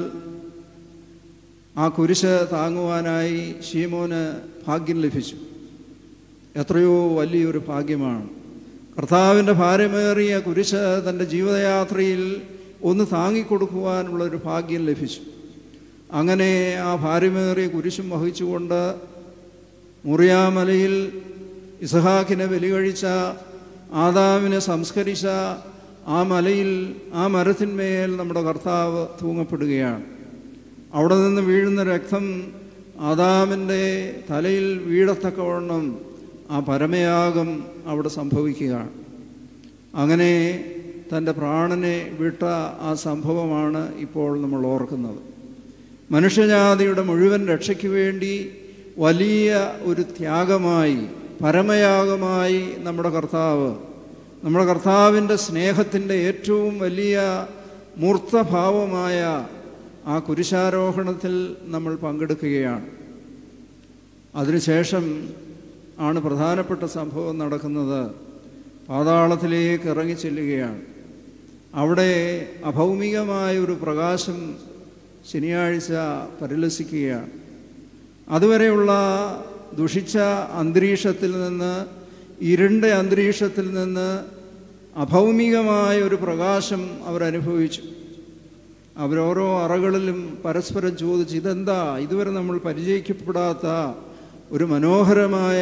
ആ കുരിശ് താങ്ങുവാനായി ഷീമോന് ഭാഗ്യം ലഭിച്ചു എത്രയോ വലിയൊരു ഭാഗ്യമാണ് കർത്താവിൻ്റെ ഭാരമേറിയ കുരിശ് തൻ്റെ ജീവിതയാത്രയിൽ ഒന്ന് താങ്ങിക്കൊടുക്കുവാനുള്ളൊരു ഭാഗ്യം ലഭിച്ചു അങ്ങനെ ആ ഭാരമേറിയ കുരിശും വഹിച്ചുകൊണ്ട് മുറിയാമലയിൽ ഇസഹാക്കിനെ ബലികഴിച്ച ആദാമിനെ സംസ്കരിച്ച ആ മലയിൽ ആ മരത്തിന്മേൽ നമ്മുടെ കർത്താവ് തൂങ്ങപ്പെടുകയാണ് അവിടെ നിന്ന് വീഴുന്ന രക്തം ആദാമിൻ്റെ തലയിൽ വീഴത്തക്കവണ്ണം ആ പരമയാഗം അവിടെ സംഭവിക്കുകയാണ് അങ്ങനെ തൻ്റെ പ്രാണനെ വിട്ട ആ സംഭവമാണ് ഇപ്പോൾ നമ്മൾ ഓർക്കുന്നത് മനുഷ്യജാതിയുടെ മുഴുവൻ രക്ഷയ്ക്ക് വേണ്ടി വലിയ ഒരു ത്യാഗമായി പരമയാഗമായി നമ്മുടെ കർത്താവ് നമ്മുടെ കർത്താവിൻ്റെ സ്നേഹത്തിൻ്റെ ഏറ്റവും വലിയ മൂർത്തഭാവമായ ആ കുരിശാരോഹണത്തിൽ നമ്മൾ പങ്കെടുക്കുകയാണ് അതിനുശേഷം ആണ് പ്രധാനപ്പെട്ട സംഭവം നടക്കുന്നത് പാതാളത്തിലേക്ക് ഇറങ്ങി ചെല്ലുകയാണ് അവിടെ അഭൗമികമായ ഒരു പ്രകാശം ശനിയാഴ്ച പരിലസിക്കുകയാണ് അതുവരെയുള്ള ദുഷിച്ച അന്തരീക്ഷത്തിൽ നിന്ന് ഇരുണ്ട അന്തരീക്ഷത്തിൽ നിന്ന് അഭൗമികമായ ഒരു പ്രകാശം അവരനുഭവിച്ചു അവരോരോ അറകളിലും പരസ്പരം ചോദിച്ച് ഇതെന്താ ഇതുവരെ നമ്മൾ പരിചയിക്കപ്പെടാത്ത ഒരു മനോഹരമായ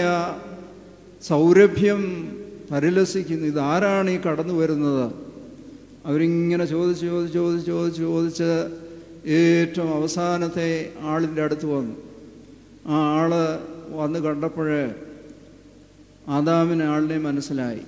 സൗരഭ്യം പരിലസിക്കുന്നു ഇതാരാണ് ഈ കടന്നു വരുന്നത് അവരിങ്ങനെ ചോദിച്ച് ചോദിച്ച് ചോദിച്ച് ചോദിച്ച് ചോദിച്ച് ഏറ്റവും അവസാനത്തെ ആളിൻ്റെ അടുത്ത് വന്നു ആ ആള് വന്ന് കണ്ടപ്പോൾ ആദാമിന് ആളിനെ മനസ്സിലായി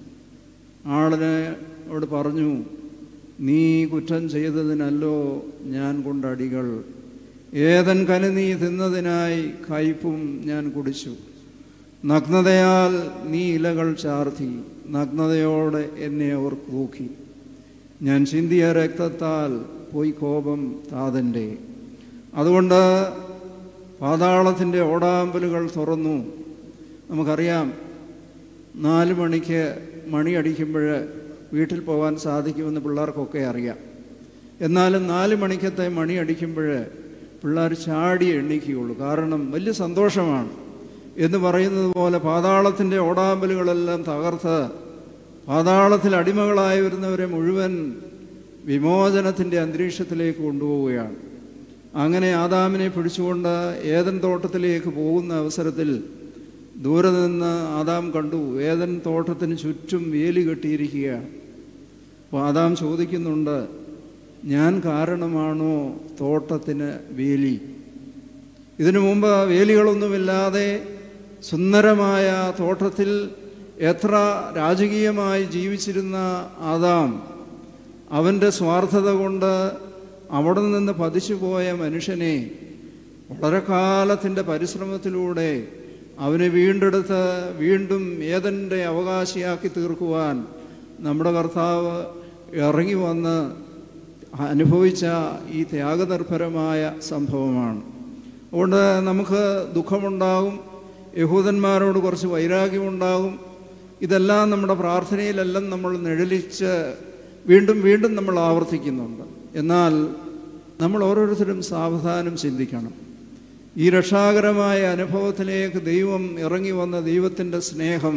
ആളിനെ അവിടെ പറഞ്ഞു നീ കുറ്റം ചെയ്തതിനല്ലോ ഞാൻ കൊണ്ടടികൾ ഏതൻ കനി നീ തിന്നതിനായി കയ്പും ഞാൻ കുടിച്ചു നഗ്നതയാൽ നീ ഇലകൾ ചാർത്തി നഗ്നതയോടെ എന്നെ അവർ കൂക്കി ഞാൻ ചിന്തിയ രക്തത്താൽ പോയി കോപം താതൻ്റെ അതുകൊണ്ട് പാതാളത്തിൻ്റെ ഓടാമ്പലുകൾ തുറന്നു നമുക്കറിയാം നാല് മണിക്ക് മണി അടിക്കുമ്പോൾ വീട്ടിൽ പോകാൻ സാധിക്കുമെന്ന് പിള്ളേർക്കൊക്കെ അറിയാം എന്നാലും നാല് മണിക്കത്തെ മണി അടിക്കുമ്പോൾ പിള്ളേർ ചാടി എണ്ണിക്കുകയുള്ളൂ കാരണം വലിയ സന്തോഷമാണ് എന്ന് പറയുന്നത് പോലെ പാതാളത്തിൻ്റെ ഓടാമ്പലുകളെല്ലാം തകർത്ത് പാതാളത്തിൽ അടിമകളായി വരുന്നവരെ മുഴുവൻ വിമോചനത്തിൻ്റെ അന്തരീക്ഷത്തിലേക്ക് കൊണ്ടുപോവുകയാണ് അങ്ങനെ ആദാമിനെ പിടിച്ചുകൊണ്ട് ഏതൻ തോട്ടത്തിലേക്ക് പോകുന്ന അവസരത്തിൽ ദൂരെ നിന്ന് ആദാം കണ്ടു ഏതൻ തോട്ടത്തിന് ചുറ്റും വേലി കെട്ടിയിരിക്കുകയാണ് അപ്പോൾ ആദാം ചോദിക്കുന്നുണ്ട് ഞാൻ കാരണമാണോ തോട്ടത്തിന് വേലി ഇതിനു മുമ്പ് വേലികളൊന്നുമില്ലാതെ സുന്ദരമായ തോട്ടത്തിൽ എത്ര രാജകീയമായി ജീവിച്ചിരുന്ന ആദാം അവൻ്റെ സ്വാർത്ഥത കൊണ്ട് അവിടെ നിന്ന് പതിച്ചുപോയ മനുഷ്യനെ വളരെ കാലത്തിൻ്റെ പരിശ്രമത്തിലൂടെ അവനെ വീണ്ടെടുത്ത് വീണ്ടും ഏതൻ്റെ അവകാശിയാക്കി തീർക്കുവാൻ നമ്മുടെ കർത്താവ് ഇറങ്ങി വന്ന് അനുഭവിച്ച ഈ ത്യാഗനിർഭരമായ സംഭവമാണ് അതുകൊണ്ട് നമുക്ക് ദുഃഖമുണ്ടാകും യഹൂദന്മാരോട് കുറച്ച് വൈരാഗ്യമുണ്ടാകും ഇതെല്ലാം നമ്മുടെ പ്രാർത്ഥനയിലെല്ലാം നമ്മൾ നിഴലിച്ച് വീണ്ടും വീണ്ടും നമ്മൾ ആവർത്തിക്കുന്നുണ്ട് എന്നാൽ നമ്മൾ ഓരോരുത്തരും സാവധാനം ചിന്തിക്കണം ഈ രക്ഷാകരമായ അനുഭവത്തിലേക്ക് ദൈവം ഇറങ്ങി വന്ന ദൈവത്തിൻ്റെ സ്നേഹം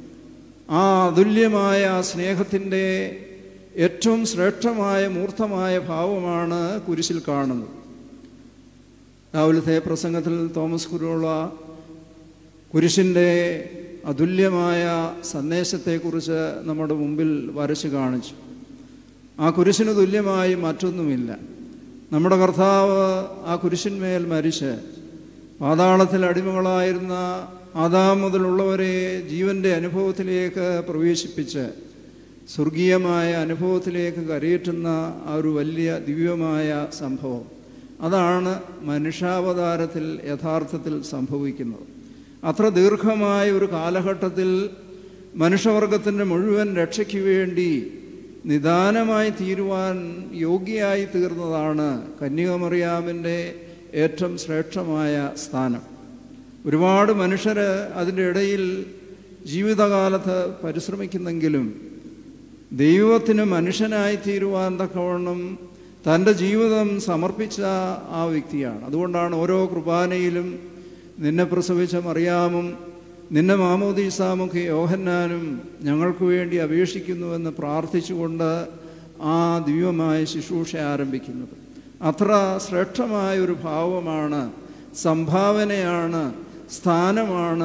ആ അതുല്യമായ ആ സ്നേഹത്തിൻ്റെ ഏറ്റവും ശ്രേഷ്ഠമായ മൂർത്തമായ ഭാവമാണ് കുരിശിൽ കാണുന്നത് രാവിലത്തെ പ്രസംഗത്തിൽ തോമസ് കുരുള്ള കുരിശിൻ്റെ അതുല്യമായ സന്ദേശത്തെക്കുറിച്ച് നമ്മുടെ മുമ്പിൽ വരച്ച് കാണിച്ചു ആ കുരിശിന് തുല്യമായി മറ്റൊന്നുമില്ല നമ്മുടെ കർത്താവ് ആ കുരിശിന്മേൽ മരിച്ച് പാതാളത്തിൽ അടിമകളായിരുന്ന ആദാം മുതലുള്ളവരെ ജീവൻ്റെ അനുഭവത്തിലേക്ക് പ്രവേശിപ്പിച്ച് സ്വർഗീയമായ അനുഭവത്തിലേക്ക് കരയേറ്റുന്ന ആ ഒരു വലിയ ദിവ്യമായ സംഭവം അതാണ് മനുഷ്യാവതാരത്തിൽ യഥാർത്ഥത്തിൽ സംഭവിക്കുന്നത് അത്ര ദീർഘമായ ഒരു കാലഘട്ടത്തിൽ മനുഷ്യവർഗത്തിൻ്റെ മുഴുവൻ രക്ഷയ്ക്ക് വേണ്ടി നിദാനമായി തീരുവാൻ യോഗ്യയായി തീർന്നതാണ് കന്യകമറിയാമിൻ്റെ ഏറ്റവും ശ്രേഷ്ഠമായ സ്ഥാനം ഒരുപാട് മനുഷ്യർ അതിൻ്റെ ഇടയിൽ ജീവിതകാലത്ത് പരിശ്രമിക്കുന്നെങ്കിലും ദൈവത്തിന് മനുഷ്യനായി തീരുവാൻ തക്കവണ്ണം തൻ്റെ ജീവിതം സമർപ്പിച്ച ആ വ്യക്തിയാണ് അതുകൊണ്ടാണ് ഓരോ കുർബാനയിലും നിന്നെ പ്രസവിച്ച മറിയാമും നിന്നെ മാമോദീസാമുഖി യോഹന്നാനും ഞങ്ങൾക്ക് വേണ്ടി അപേക്ഷിക്കുന്നുവെന്ന് പ്രാർത്ഥിച്ചുകൊണ്ട് ആ ദിവ്യമായ ശുശ്രൂഷ ആരംഭിക്കുന്നത് അത്ര ശ്രേഷ്ഠമായ ഒരു ഭാവമാണ് സംഭാവനയാണ് സ്ഥാനമാണ്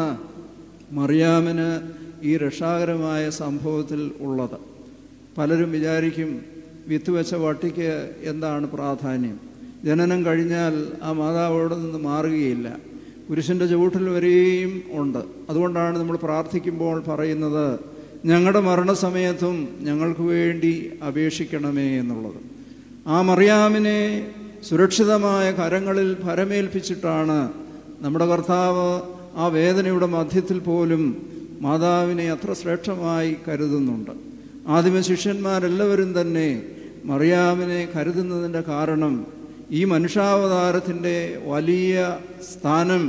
മറിയാമിന് ഈ രക്ഷാകരമായ സംഭവത്തിൽ ഉള്ളത് പലരും വിചാരിക്കും വിത്ത് വെച്ച വട്ടിക്ക് എന്താണ് പ്രാധാന്യം ജനനം കഴിഞ്ഞാൽ ആ മാതാവ് അവിടെ നിന്ന് മാറുകയില്ല പുരുഷൻ്റെ ചുവട്ടിൽ വരെയും ഉണ്ട് അതുകൊണ്ടാണ് നമ്മൾ പ്രാർത്ഥിക്കുമ്പോൾ പറയുന്നത് ഞങ്ങളുടെ മരണസമയത്തും ഞങ്ങൾക്ക് വേണ്ടി അപേക്ഷിക്കണമേ എന്നുള്ളത് ആ മറിയാമിനെ സുരക്ഷിതമായ കരങ്ങളിൽ ഭരമേൽപ്പിച്ചിട്ടാണ് നമ്മുടെ കർത്താവ് ആ വേദനയുടെ മധ്യത്തിൽ പോലും മാതാവിനെ അത്ര ശ്രേഷ്ഠമായി കരുതുന്നുണ്ട് ആദിമ ശിഷ്യന്മാരെല്ലാവരും തന്നെ മറിയാമിനെ കരുതുന്നതിൻ്റെ കാരണം ഈ മനുഷ്യാവതാരത്തിൻ്റെ വലിയ സ്ഥാനം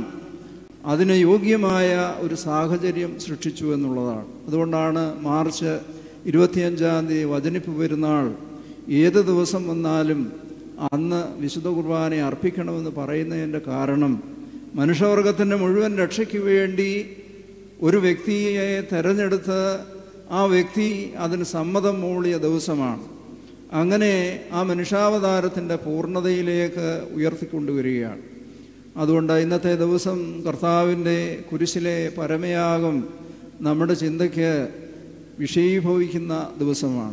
അതിന് യോഗ്യമായ ഒരു സാഹചര്യം സൃഷ്ടിച്ചു എന്നുള്ളതാണ് അതുകൊണ്ടാണ് മാർച്ച് ഇരുപത്തിയഞ്ചാം തീയതി വചനിപ്പ് പെരുന്നാൾ ഏത് ദിവസം വന്നാലും അന്ന് വിശുദ്ധ കുർബാന അർപ്പിക്കണമെന്ന് പറയുന്നതിൻ്റെ കാരണം മനുഷ്യവർഗത്തിൻ്റെ മുഴുവൻ രക്ഷയ്ക്ക് വേണ്ടി ഒരു വ്യക്തിയെ തെരഞ്ഞെടുത്ത് ആ വ്യക്തി അതിന് സമ്മതം മൂളിയ ദിവസമാണ് അങ്ങനെ ആ മനുഷ്യാവതാരത്തിൻ്റെ പൂർണ്ണതയിലേക്ക് ഉയർത്തിക്കൊണ്ടുവരികയാണ് അതുകൊണ്ട് ഇന്നത്തെ ദിവസം കർത്താവിൻ്റെ കുരിശിലെ പരമയാഗം നമ്മുടെ ചിന്തയ്ക്ക് വിഷയീഭവിക്കുന്ന ദിവസമാണ്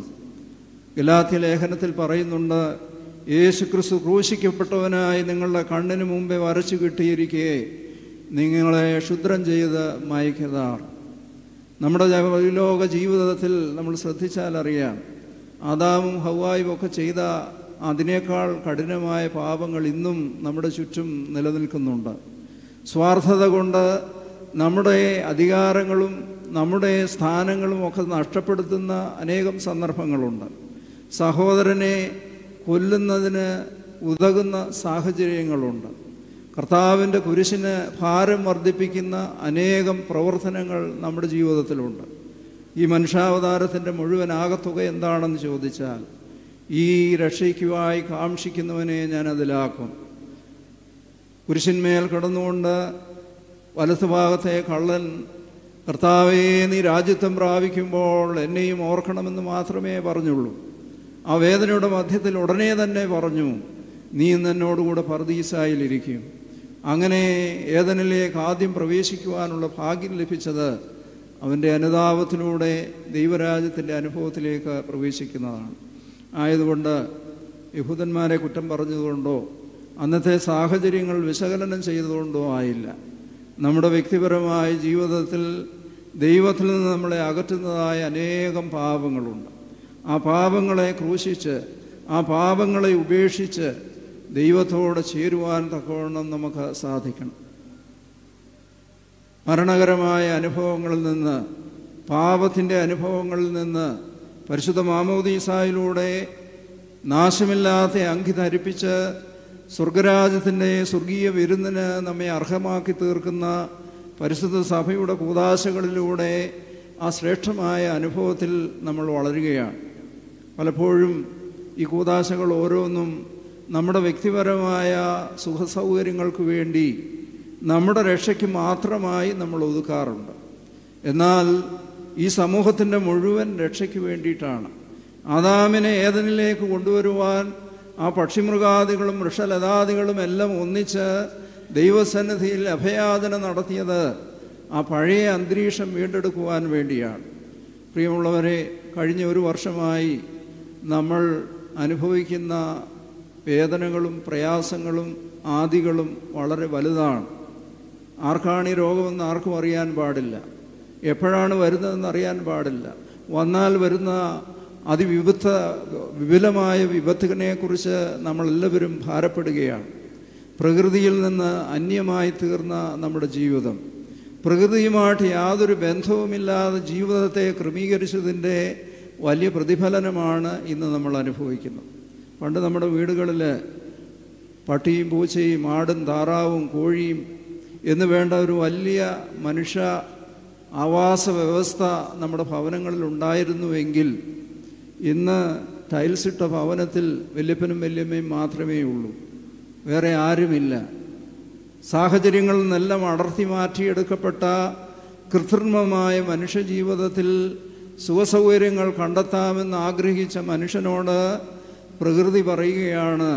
ഗലാത്യ ലേഖനത്തിൽ പറയുന്നുണ്ട് യേശു ക്രിസ്തു ക്രൂശിക്കപ്പെട്ടവനായി നിങ്ങളുടെ കണ്ണിന് മുമ്പേ വരച്ചു കിട്ടിയിരിക്കെ നിങ്ങളെ ക്ഷുദ്രം ചെയ്ത് മയക്കതാർ നമ്മുടെ ലോക ജീവിതത്തിൽ നമ്മൾ ശ്രദ്ധിച്ചാൽ അറിയാം ആദാമും ഹവായും ഒക്കെ ചെയ്ത അതിനേക്കാൾ കഠിനമായ പാപങ്ങൾ ഇന്നും നമ്മുടെ ചുറ്റും നിലനിൽക്കുന്നുണ്ട് സ്വാർത്ഥത കൊണ്ട് നമ്മുടെ അധികാരങ്ങളും നമ്മുടെ സ്ഥാനങ്ങളും ഒക്കെ നഷ്ടപ്പെടുത്തുന്ന അനേകം സന്ദർഭങ്ങളുണ്ട് സഹോദരനെ കൊല്ലുന്നതിന് ഉതകുന്ന സാഹചര്യങ്ങളുണ്ട് കർത്താവിൻ്റെ കുരിശിന് ഭാരം വർദ്ധിപ്പിക്കുന്ന അനേകം പ്രവർത്തനങ്ങൾ നമ്മുടെ ജീവിതത്തിലുണ്ട് ഈ മനുഷ്യാവതാരത്തിൻ്റെ മുഴുവൻ ആകത്തുക എന്താണെന്ന് ചോദിച്ചാൽ ഈ രക്ഷയ്ക്കുവായി കാക്ഷിക്കുന്നവനെ ഞാൻ അതിലാക്കും കുരിശിന്മേൽ കിടന്നുകൊണ്ട് വലത്തുഭാഗത്തെ കള്ളൻ കർത്താവേ നീ രാജ്യത്വം പ്രാപിക്കുമ്പോൾ എന്നെയും ഓർക്കണമെന്ന് മാത്രമേ പറഞ്ഞുള്ളൂ ആ വേദനയുടെ മധ്യത്തിൽ ഉടനെ തന്നെ പറഞ്ഞു നീ ഇന്ന് എന്നോടുകൂടെ പർദീസായിലിരിക്കും അങ്ങനെ ഏതനിലേക്ക് ആദ്യം പ്രവേശിക്കുവാനുള്ള ഭാഗ്യം ലഭിച്ചത് അവൻ്റെ അനുതാപത്തിലൂടെ ദൈവരാജ്യത്തിൻ്റെ അനുഭവത്തിലേക്ക് പ്രവേശിക്കുന്നതാണ് ആയതുകൊണ്ട് യഹൂദന്മാരെ കുറ്റം പറഞ്ഞതുകൊണ്ടോ അന്നത്തെ സാഹചര്യങ്ങൾ വിശകലനം ചെയ്തതുകൊണ്ടോ ആയില്ല നമ്മുടെ വ്യക്തിപരമായ ജീവിതത്തിൽ ദൈവത്തിൽ നിന്ന് നമ്മളെ അകറ്റുന്നതായ അനേകം പാപങ്ങളുണ്ട് ആ പാപങ്ങളെ ക്രൂശിച്ച് ആ പാപങ്ങളെ ഉപേക്ഷിച്ച് ദൈവത്തോട് ചേരുവാൻ തക്കവണ്ണം നമുക്ക് സാധിക്കണം മരണകരമായ അനുഭവങ്ങളിൽ നിന്ന് പാപത്തിൻ്റെ അനുഭവങ്ങളിൽ നിന്ന് പരിശുദ്ധ മാമോദീസായിലൂടെ നാശമില്ലാത്ത അങ്കി ധരിപ്പിച്ച് സ്വർഗരാജ്യത്തിൻ്റെ സ്വർഗീയ വിരുന്നിന് നമ്മെ അർഹമാക്കി തീർക്കുന്ന പരിശുദ്ധ സഭയുടെ കൂതാശകളിലൂടെ ആ ശ്രേഷ്ഠമായ അനുഭവത്തിൽ നമ്മൾ വളരുകയാണ് പലപ്പോഴും ഈ കൂതാശകൾ ഓരോന്നും നമ്മുടെ വ്യക്തിപരമായ സുഖസൗകര്യങ്ങൾക്ക് വേണ്ടി നമ്മുടെ രക്ഷയ്ക്ക് മാത്രമായി നമ്മൾ ഒതുക്കാറുണ്ട് എന്നാൽ ഈ സമൂഹത്തിൻ്റെ മുഴുവൻ രക്ഷയ്ക്ക് വേണ്ടിയിട്ടാണ് ആദാമിനെ ഏതനിലേക്ക് കൊണ്ടുവരുവാൻ ആ പക്ഷിമൃഗാദികളും വൃക്ഷലതാദികളും എല്ലാം ഒന്നിച്ച് ദൈവസന്നിധിയിൽ അഭയാചന നടത്തിയത് ആ പഴയ അന്തരീക്ഷം വീണ്ടെടുക്കുവാൻ വേണ്ടിയാണ് പ്രിയമുള്ളവരെ കഴിഞ്ഞ ഒരു വർഷമായി നമ്മൾ അനുഭവിക്കുന്ന വേദനകളും പ്രയാസങ്ങളും ആദികളും വളരെ വലുതാണ് ആർക്കാണ് ഈ രോഗമെന്ന് ആർക്കും അറിയാൻ പാടില്ല എപ്പോഴാണ് വരുന്നതെന്ന് അറിയാൻ പാടില്ല വന്നാൽ വരുന്ന അതിവിപത്ത വിപുലമായ വിപത്തിനെക്കുറിച്ച് നമ്മളെല്ലാവരും ഭാരപ്പെടുകയാണ് പ്രകൃതിയിൽ നിന്ന് അന്യമായി തീർന്ന നമ്മുടെ ജീവിതം പ്രകൃതിയുമായിട്ട് യാതൊരു ബന്ധവുമില്ലാതെ ജീവിതത്തെ ക്രമീകരിച്ചതിൻ്റെ വലിയ പ്രതിഫലനമാണ് ഇന്ന് നമ്മൾ അനുഭവിക്കുന്നത് പണ്ട് നമ്മുടെ വീടുകളിൽ പട്ടിയും പൂച്ചയും ആടും താറാവും കോഴിയും എന്ന് വേണ്ട ഒരു വലിയ മനുഷ്യ ആവാസ വ്യവസ്ഥ നമ്മുടെ ഭവനങ്ങളിൽ ഉണ്ടായിരുന്നുവെങ്കിൽ ഇന്ന് ടൈൽസ് ഇട്ട ഭവനത്തിൽ വല്യപ്പനും വല്യമ്മയും മാത്രമേ ഉള്ളൂ വേറെ ആരുമില്ല സാഹചര്യങ്ങളിൽ നിന്നെല്ലാം അടർത്തി മാറ്റിയെടുക്കപ്പെട്ട കൃത്രിമമായ മനുഷ്യജീവിതത്തിൽ സുഖസൗകര്യങ്ങൾ കണ്ടെത്താമെന്ന് ആഗ്രഹിച്ച മനുഷ്യനോട് പ്രകൃതി പറയുകയാണ്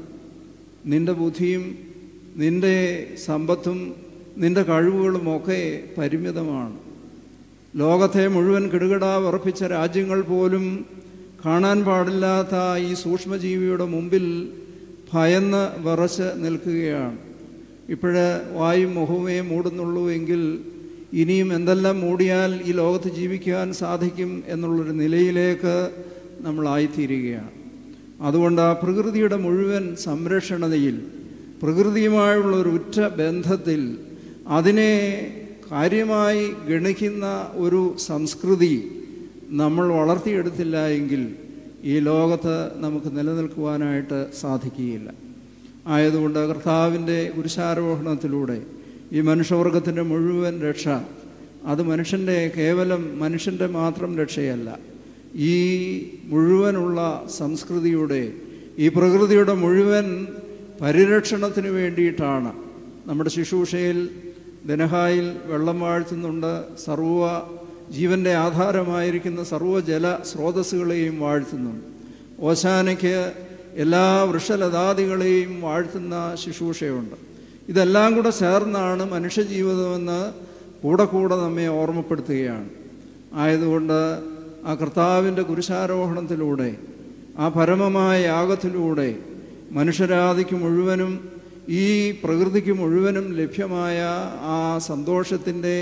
നിന്റെ ബുദ്ധിയും നിന്റെ സമ്പത്തും നിന്റെ കഴിവുകളുമൊക്കെ പരിമിതമാണ് ലോകത്തെ മുഴുവൻ കിടുകിടാ ഉറപ്പിച്ച രാജ്യങ്ങൾ പോലും കാണാൻ പാടില്ലാത്ത ഈ സൂക്ഷ്മജീവിയുടെ മുമ്പിൽ ഭയന്ന് വിറച്ച് നിൽക്കുകയാണ് ഇപ്പോഴ് വായും മുഖമേ മൂടുന്നുള്ളൂ എങ്കിൽ ഇനിയും എന്തെല്ലാം മൂടിയാൽ ഈ ലോകത്ത് ജീവിക്കാൻ സാധിക്കും എന്നുള്ളൊരു നിലയിലേക്ക് നമ്മളായിത്തീരുകയാണ് അതുകൊണ്ട് ആ പ്രകൃതിയുടെ മുഴുവൻ സംരക്ഷണതയിൽ പ്രകൃതിയുമായുള്ള ഒരു ഉറ്റ ബന്ധത്തിൽ അതിനെ കാര്യമായി ഗണിക്കുന്ന ഒരു സംസ്കൃതി നമ്മൾ വളർത്തിയെടുത്തില്ല എങ്കിൽ ഈ ലോകത്ത് നമുക്ക് നിലനിൽക്കുവാനായിട്ട് സാധിക്കുകയില്ല ആയതുകൊണ്ട് കർത്താവിൻ്റെ കുരിശാരോഹണത്തിലൂടെ ഈ മനുഷ്യവർഗത്തിൻ്റെ മുഴുവൻ രക്ഷ അത് മനുഷ്യൻ്റെ കേവലം മനുഷ്യൻ്റെ മാത്രം രക്ഷയല്ല ഈ മുഴുവനുള്ള സംസ്കൃതിയുടെ ഈ പ്രകൃതിയുടെ മുഴുവൻ പരിരക്ഷണത്തിന് വേണ്ടിയിട്ടാണ് നമ്മുടെ ശുശ്രൂഷയിൽ ദനഹായിൽ വെള്ളം വാഴ്ത്തുന്നുണ്ട് സർവ ജീവൻ്റെ ആധാരമായിരിക്കുന്ന സർവ്വജല സ്രോതസ്സുകളെയും വാഴ്ത്തുന്നുണ്ട് ഓശാനയ്ക്ക് എല്ലാ വൃക്ഷലതാദികളെയും വാഴ്ത്തുന്ന ശുശ്രൂഷയുണ്ട് ഇതെല്ലാം കൂടെ ചേർന്നാണ് മനുഷ്യജീവിതമെന്ന് കൂടെ കൂടെ നമ്മെ ഓർമ്മപ്പെടുത്തുകയാണ് ആയതുകൊണ്ട് ആ കർത്താവിൻ്റെ കുരിശാരോഹണത്തിലൂടെ ആ പരമമായ യാഗത്തിലൂടെ മനുഷ്യരാതിക്ക് മുഴുവനും ഈ പ്രകൃതിക്ക് മുഴുവനും ലഭ്യമായ ആ സന്തോഷത്തിൻ്റെ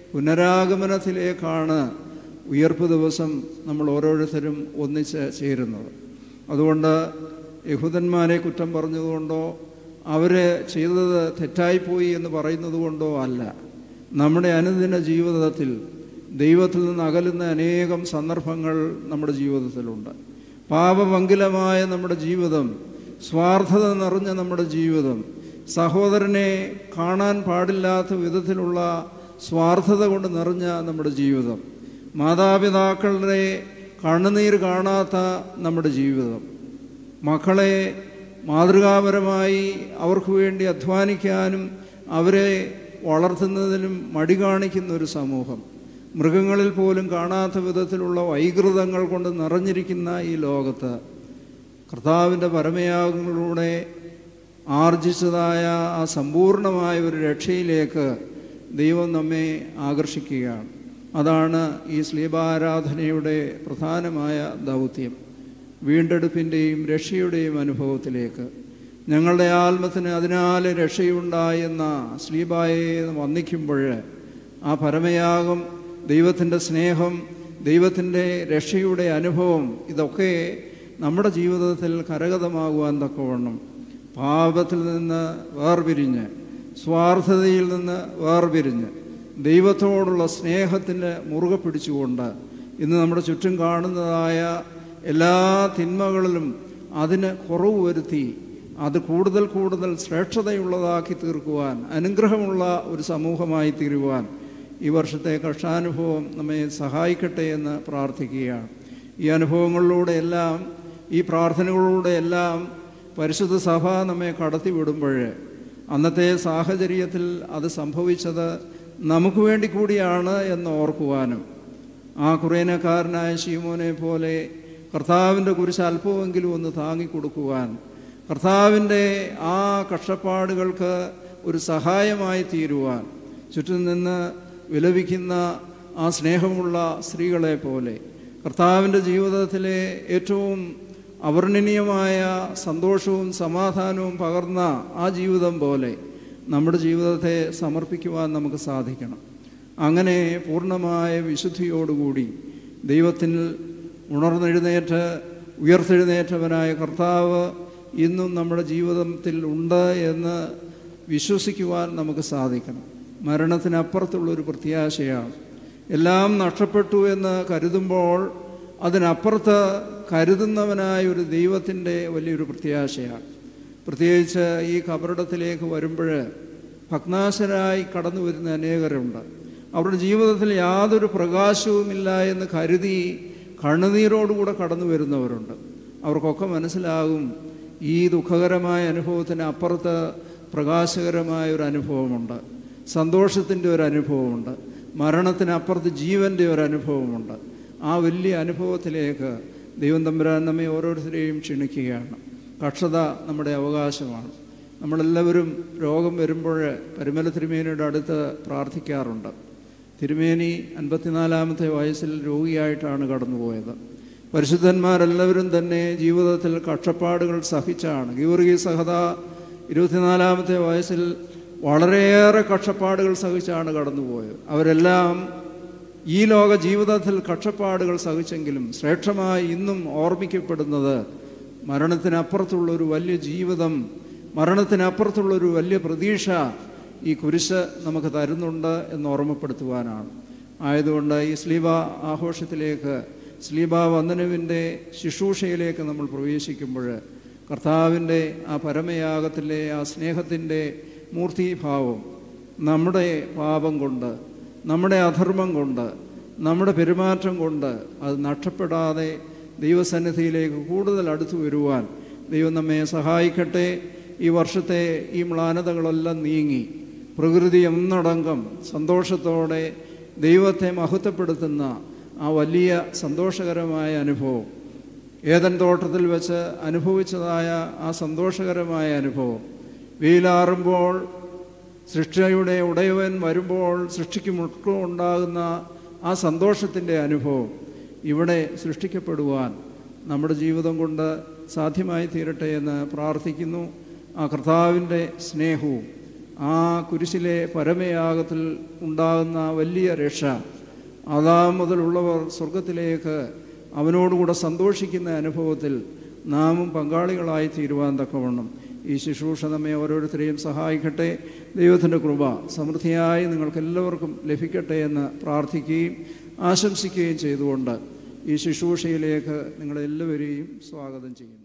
പുനരാഗമനത്തിലേക്കാണ് ഉയർപ്പ് ദിവസം നമ്മൾ ഓരോരുത്തരും ഒന്നിച്ച് ചേരുന്നത് അതുകൊണ്ട് യഹൂദന്മാരെ കുറ്റം പറഞ്ഞതുകൊണ്ടോ അവർ ചെയ്തത് തെറ്റായിപ്പോയി എന്ന് പറയുന്നത് കൊണ്ടോ അല്ല നമ്മുടെ അനുദിന ജീവിതത്തിൽ ദൈവത്തിൽ നിന്ന് അകലുന്ന അനേകം സന്ദർഭങ്ങൾ നമ്മുടെ ജീവിതത്തിലുണ്ട് പാപമംഗലമായ നമ്മുടെ ജീവിതം സ്വാർത്ഥത നിറഞ്ഞ നമ്മുടെ ജീവിതം സഹോദരനെ കാണാൻ പാടില്ലാത്ത വിധത്തിലുള്ള സ്വാർത്ഥത കൊണ്ട് നിറഞ്ഞ നമ്മുടെ ജീവിതം മാതാപിതാക്കളുടെ കണ്ണുനീർ കാണാത്ത നമ്മുടെ ജീവിതം മക്കളെ മാതൃകാപരമായി അവർക്ക് വേണ്ടി അധ്വാനിക്കാനും അവരെ വളർത്തുന്നതിനും മടി കാണിക്കുന്ന ഒരു സമൂഹം മൃഗങ്ങളിൽ പോലും കാണാത്ത വിധത്തിലുള്ള വൈകൃതങ്ങൾ കൊണ്ട് നിറഞ്ഞിരിക്കുന്ന ഈ ലോകത്ത് കർത്താവിൻ്റെ പരമയാഗങ്ങളിലൂടെ ആർജിച്ചതായ ആ സമ്പൂർണമായ ഒരു രക്ഷയിലേക്ക് ദൈവം നമ്മെ ആകർഷിക്കുകയാണ് അതാണ് ഈ സ്ലീപാരാധനയുടെ പ്രധാനമായ ദൗത്യം വീണ്ടെടുപ്പിൻ്റെയും രക്ഷയുടെയും അനുഭവത്തിലേക്ക് ഞങ്ങളുടെ ആത്മത്തിന് അതിനാൽ രക്ഷയുണ്ടായെന്ന സ്ലീബായെ വന്നിക്കുമ്പോൾ ആ പരമയാഗം ദൈവത്തിൻ്റെ സ്നേഹം ദൈവത്തിൻ്റെ രക്ഷയുടെ അനുഭവം ഇതൊക്കെ നമ്മുടെ ജീവിതത്തിൽ കരഗതമാകുവാൻ തക്കവണ്ണം പാപത്തിൽ നിന്ന് വേർപിരിഞ്ഞ് സ്വാർത്ഥതയിൽ നിന്ന് വേർപിരിഞ്ഞ് ദൈവത്തോടുള്ള സ്നേഹത്തിന് മുറുകെ പിടിച്ചുകൊണ്ട് ഇന്ന് നമ്മുടെ ചുറ്റും കാണുന്നതായ എല്ലാ തിന്മകളിലും അതിന് കുറവ് വരുത്തി അത് കൂടുതൽ കൂടുതൽ ശ്രേഷ്ഠതയുള്ളതാക്കി തീർക്കുവാൻ അനുഗ്രഹമുള്ള ഒരു സമൂഹമായി തീരുവാൻ ഈ വർഷത്തെ കഷ്ടാനുഭവം നമ്മെ സഹായിക്കട്ടെ എന്ന് പ്രാർത്ഥിക്കുകയാണ് ഈ അനുഭവങ്ങളിലൂടെയെല്ലാം ഈ പ്രാർത്ഥനകളിലൂടെയെല്ലാം പരിശുദ്ധ സഭ നമ്മെ കടത്തിവിടുമ്പോൾ അന്നത്തെ സാഹചര്യത്തിൽ അത് സംഭവിച്ചത് നമുക്ക് വേണ്ടി കൂടിയാണ് എന്ന് ഓർക്കുവാനും ആ കുറേനക്കാരനായ ശീമോനെ പോലെ കർത്താവിൻ്റെ കുരിശ് അല്പമെങ്കിലും ഒന്ന് താങ്ങിക്കൊടുക്കുവാൻ കർത്താവിൻ്റെ ആ കഷ്ടപ്പാടുകൾക്ക് ഒരു സഹായമായി തീരുവാൻ ചുറ്റും നിന്ന് വിലപിക്കുന്ന ആ സ്നേഹമുള്ള സ്ത്രീകളെ പോലെ കർത്താവിൻ്റെ ജീവിതത്തിലെ ഏറ്റവും അവർണ്ണനീയമായ സന്തോഷവും സമാധാനവും പകർന്ന ആ ജീവിതം പോലെ നമ്മുടെ ജീവിതത്തെ സമർപ്പിക്കുവാൻ നമുക്ക് സാധിക്കണം അങ്ങനെ പൂർണ്ണമായ വിശുദ്ധിയോടുകൂടി ദൈവത്തിൽ ഉണർന്നെഴുന്നേറ്റ് ഉയർത്തെഴുന്നേറ്റവനായ കർത്താവ് ഇന്നും നമ്മുടെ ജീവിതത്തിൽ ഉണ്ട് എന്ന് വിശ്വസിക്കുവാൻ നമുക്ക് സാധിക്കണം മരണത്തിനപ്പുറത്തുള്ളൊരു പ്രത്യാശയാണ് എല്ലാം നഷ്ടപ്പെട്ടു എന്ന് കരുതുമ്പോൾ അതിനപ്പുറത്ത് കരുതുന്നവനായ ഒരു ദൈവത്തിൻ്റെ വലിയൊരു പ്രത്യാശയാണ് പ്രത്യേകിച്ച് ഈ കബറിടത്തിലേക്ക് വരുമ്പോൾ ഭഗ്നാശരായി കടന്നു വരുന്ന അനേകരുണ്ട് അവരുടെ ജീവിതത്തിൽ യാതൊരു പ്രകാശവുമില്ല എന്ന് കരുതി കണ്ണുനീരോടുകൂടെ കടന്നു വരുന്നവരുണ്ട് അവർക്കൊക്കെ മനസ്സിലാകും ഈ ദുഃഖകരമായ അനുഭവത്തിന് അപ്പുറത്ത് പ്രകാശകരമായ ഒരു അനുഭവമുണ്ട് സന്തോഷത്തിൻ്റെ ഒരു അനുഭവമുണ്ട് മരണത്തിനപ്പുറത്ത് ജീവൻ്റെ ഒരു അനുഭവമുണ്ട് ആ വലിയ അനുഭവത്തിലേക്ക് ദൈവം തമ്പുരാൻ നമ്മെ ഓരോരുത്തരെയും ക്ഷണിക്കുകയാണ് കക്ഷത നമ്മുടെ അവകാശമാണ് നമ്മളെല്ലാവരും രോഗം വരുമ്പോൾ പരിമല തിരുമേനിയുടെ അടുത്ത് പ്രാർത്ഥിക്കാറുണ്ട് തിരുമേനി അൻപത്തിനാലാമത്തെ വയസ്സിൽ രോഗിയായിട്ടാണ് കടന്നുപോയത് പരിശുദ്ധന്മാരെല്ലാവരും തന്നെ ജീവിതത്തിൽ കഷ്ടപ്പാടുകൾ സഹിച്ചാണ് ഗീവർഗീ സഹത ഇരുപത്തിനാലാമത്തെ വയസ്സിൽ വളരെയേറെ കഷ്ടപ്പാടുകൾ സഹിച്ചാണ് കടന്നുപോയത് അവരെല്ലാം ഈ ലോക ജീവിതത്തിൽ കഷ്ടപ്പാടുകൾ സഹിച്ചെങ്കിലും ശ്രേഷ്ഠമായി ഇന്നും ഓർമ്മിക്കപ്പെടുന്നത് മരണത്തിനപ്പുറത്തുള്ളൊരു വലിയ ജീവിതം മരണത്തിനപ്പുറത്തുള്ളൊരു വലിയ പ്രതീക്ഷ ഈ കുരിശ് നമുക്ക് തരുന്നുണ്ട് എന്ന് ഓർമ്മപ്പെടുത്തുവാനാണ് ആയതുകൊണ്ട് ഈ സ്ലീബ ആഘോഷത്തിലേക്ക് സ്ലീബ വന്ദനുവിൻ്റെ ശുശ്രൂഷയിലേക്ക് നമ്മൾ പ്രവേശിക്കുമ്പോൾ കർത്താവിൻ്റെ ആ പരമയാഗത്തിലെ ആ സ്നേഹത്തിൻ്റെ മൂർത്തിഭാവം നമ്മുടെ പാപം കൊണ്ട് നമ്മുടെ അധർമ്മം കൊണ്ട് നമ്മുടെ പെരുമാറ്റം കൊണ്ട് അത് നഷ്ടപ്പെടാതെ ദൈവസന്നിധിയിലേക്ക് കൂടുതൽ അടുത്തു വരുവാൻ ദൈവം നമ്മെ സഹായിക്കട്ടെ ഈ വർഷത്തെ ഈ മ്ലാനതകളെല്ലാം നീങ്ങി പ്രകൃതി ഒന്നടങ്കം സന്തോഷത്തോടെ ദൈവത്തെ മഹത്വപ്പെടുത്തുന്ന ആ വലിയ സന്തോഷകരമായ അനുഭവം ഏതൻ തോട്ടത്തിൽ വെച്ച് അനുഭവിച്ചതായ ആ സന്തോഷകരമായ അനുഭവം വെയിലാറുമ്പോൾ സൃഷ്ടിയുടെ ഉടയവൻ വരുമ്പോൾ സൃഷ്ടിക്ക് മുട്ടും ഉണ്ടാകുന്ന ആ സന്തോഷത്തിൻ്റെ അനുഭവം ഇവിടെ സൃഷ്ടിക്കപ്പെടുവാൻ നമ്മുടെ ജീവിതം കൊണ്ട് സാധ്യമായി തീരട്ടെ എന്ന് പ്രാർത്ഥിക്കുന്നു ആ കർത്താവിൻ്റെ സ്നേഹവും ആ കുരിശിലെ പരമയാഗത്തിൽ ഉണ്ടാകുന്ന വലിയ രക്ഷ അതാ മുതലുള്ളവർ സ്വർഗത്തിലേക്ക് അവനോടുകൂടെ സന്തോഷിക്കുന്ന അനുഭവത്തിൽ നാമും പങ്കാളികളായി തീരുവാൻ തക്കവണ്ണം ഈ ശുശ്രൂഷ നമ്മെ ഓരോരുത്തരെയും സഹായിക്കട്ടെ ദൈവത്തിൻ്റെ കൃപ സമൃദ്ധിയായി നിങ്ങൾക്കെല്ലാവർക്കും ലഭിക്കട്ടെ എന്ന് പ്രാർത്ഥിക്കുകയും ആശംസിക്കുകയും ചെയ്തുകൊണ്ട് ഈ ശുശ്രൂഷയിലേക്ക് നിങ്ങളെല്ലാവരെയും സ്വാഗതം ചെയ്യുന്നു